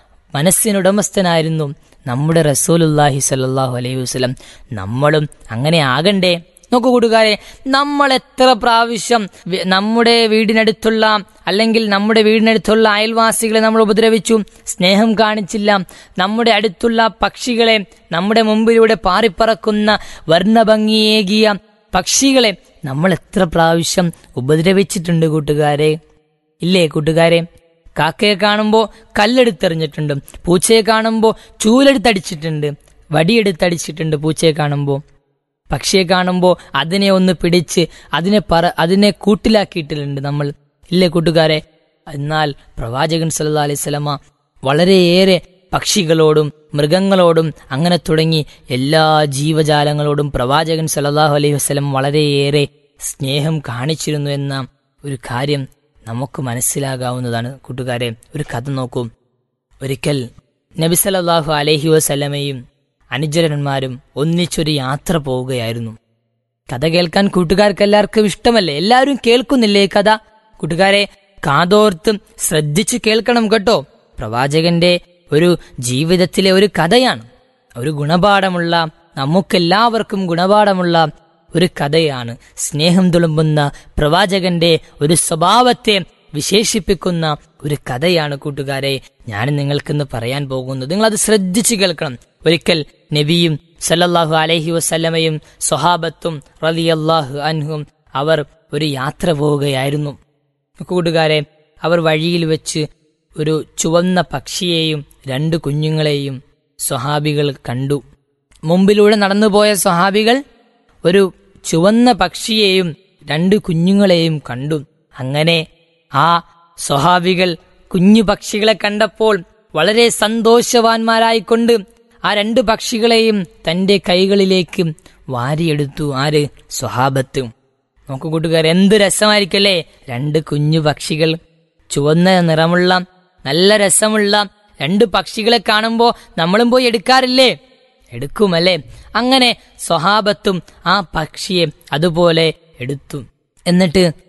മനസ്സിനുടമസ്ഥനായിരുന്നു നമ്മുടെ റസൂലുല്ലാഹി സല്ലല്ലാഹു അലൈഹി വസല്ലം നമ്മളും അങ്ങനെ ആകണ്ടേ നോക്കൂ കൂട്ടുകാരെ നമ്മൾ എത്ര പ്രാവശ്യം വി- നമ്മുടെ വീടിനടുത്തുള്ള അല്ലെങ്കിൽ നമ്മുടെ വീടിനടുത്തുള്ള അയൽവാസികളെ നമ്മൾ ഉപദ്രവിച്ചു സ്നേഹം കാണിച്ചില്ല നമ്മുടെ അടുത്തുള്ള പക്ഷികളെ നമ്മുടെ മുമ്പിലൂടെ പാറിപ്പറക്കുന്ന വർണ്ണഭംഗിയേകിയ പക്ഷികളെ നമ്മൾ എത്ര പ്രാവശ്യം ഉപദ്രവിച്ചിട്ടുണ്ട് കൂട്ടുകാരെ ഇല്ലേ കൂട്ടുകാരെ കാക്കയെ കാണുമ്പോൾ കല്ലെടുത്തെറിഞ്ഞിട്ടുണ്ട് പൂച്ചയെ കാണുമ്പോൾ ചൂലെടുത്തടിച്ചിട്ടുണ്ട് വടിയെടുത്തടിച്ചിട്ടുണ്ട് പൂച്ചയെ കാണുമ്പോൾ പക്ഷിയെ കാണുമ്പോൾ അതിനെ ഒന്ന് പിടിച്ച് അതിനെ പറ അതിനെ കൂട്ടിലാക്കിയിട്ടുണ്ട് നമ്മൾ ഇല്ലേ കൂട്ടുകാരെ എന്നാൽ പ്രവാചകൻ സല്ലല്ലാഹു അലൈഹി സ്വലമ വളരെയേറെ പക്ഷികളോടും മൃഗങ്ങളോടും അങ്ങനെ തുടങ്ങി എല്ലാ ജീവജാലങ്ങളോടും പ്രവാചകൻ സല്ലല്ലാഹു അലൈഹി വസല്ലം വളരെയേറെ സ്നേഹം കാണിച്ചിരുന്നു എന്ന ഒരു കാര്യം നമുക്ക് മനസ്സിലാകാവുന്നതാണ് കൂട്ടുകാരെ ഒരു കഥ നോക്കൂ ഒരിക്കൽ നബി സല്ലല്ലാഹു അലൈഹി വസല്ലമയും അനുചരന്മാരും ഒന്നിച്ചൊരു യാത്ര പോവുകയായിരുന്നു കഥ കേൾക്കാൻ കൂട്ടുകാർക്ക് എല്ലാവർക്കും ഇഷ്ടമല്ലേ എല്ലാവരും കേൾക്കുന്നില്ലേ ഈ കഥ കൂട്ടുകാരെ കാതോർത്ത് ശ്രദ്ധിച്ചു കേൾക്കണം കേട്ടോ പ്രവാചകന്റെ ഒരു ജീവിതത്തിലെ ഒരു കഥയാണ് ഒരു ഗുണപാഠമുള്ള നമുക്കെല്ലാവർക്കും ഗുണപാഠമുള്ള ഒരു കഥയാണ് സ്നേഹം തുളുമ്പുന്ന പ്രവാചകന്റെ ഒരു സ്വഭാവത്തെ വിശേഷിപ്പിക്കുന്ന ഒരു കഥയാണ് കൂട്ടുകാരെ ഞാൻ നിങ്ങൾക്കിന്ന് പറയാൻ പോകുന്നത് നിങ്ങൾ അത് ശ്രദ്ധിച്ചു കേൾക്കണം ഒരിക്കൽ നബിയും സല്ലല്ലാഹു അലൈഹി വസല്ലമയും സ്വഹാബത്തും റളിയല്ലാഹു അൻഹും അവർ ഒരു യാത്ര പോവുകയായിരുന്നു കൂട്ടുകാരെ അവർ വഴിയിൽ വെച്ച് ഒരു ചുവന്ന പക്ഷിയെയും രണ്ട് കുഞ്ഞുങ്ങളെയും സ്വഹാബികൾ കണ്ടു മുമ്പിലൂടെ നടന്നുപോയ സ്വഹാബികൾ ഒരു ചുവന്ന പക്ഷിയെയും രണ്ട് കുഞ്ഞുങ്ങളെയും കണ്ടു അങ്ങനെ ആ സ്വഹാബികൾ കുഞ്ഞു പക്ഷികളെ കണ്ടപ്പോൾ വളരെ സന്തോഷവാന്മാരായിക്കൊണ്ട് ആ രണ്ട് പക്ഷികളെയും തന്റെ കൈകളിലേക്ക് വാരിയെടുത്തു ആര് സ്വഹാബത്ത് നോക്കൂ കൂട്ടുകാർ എന്ത് രസമായിരിക്കല്ലേ രണ്ട് കുഞ്ഞു പക്ഷികൾ ചുവന്ന നിറമുള്ള നല്ല രസമുള്ള രണ്ട് പക്ഷികളെ കാണുമ്പോൾ നമ്മളും പോയി എടുക്കാറില്ലേ എടുക്കുമല്ലേ അങ്ങനെ സ്വഹാബത്തും ആ പക്ഷിയെ അതുപോലെ എടുത്തു എന്നിട്ട്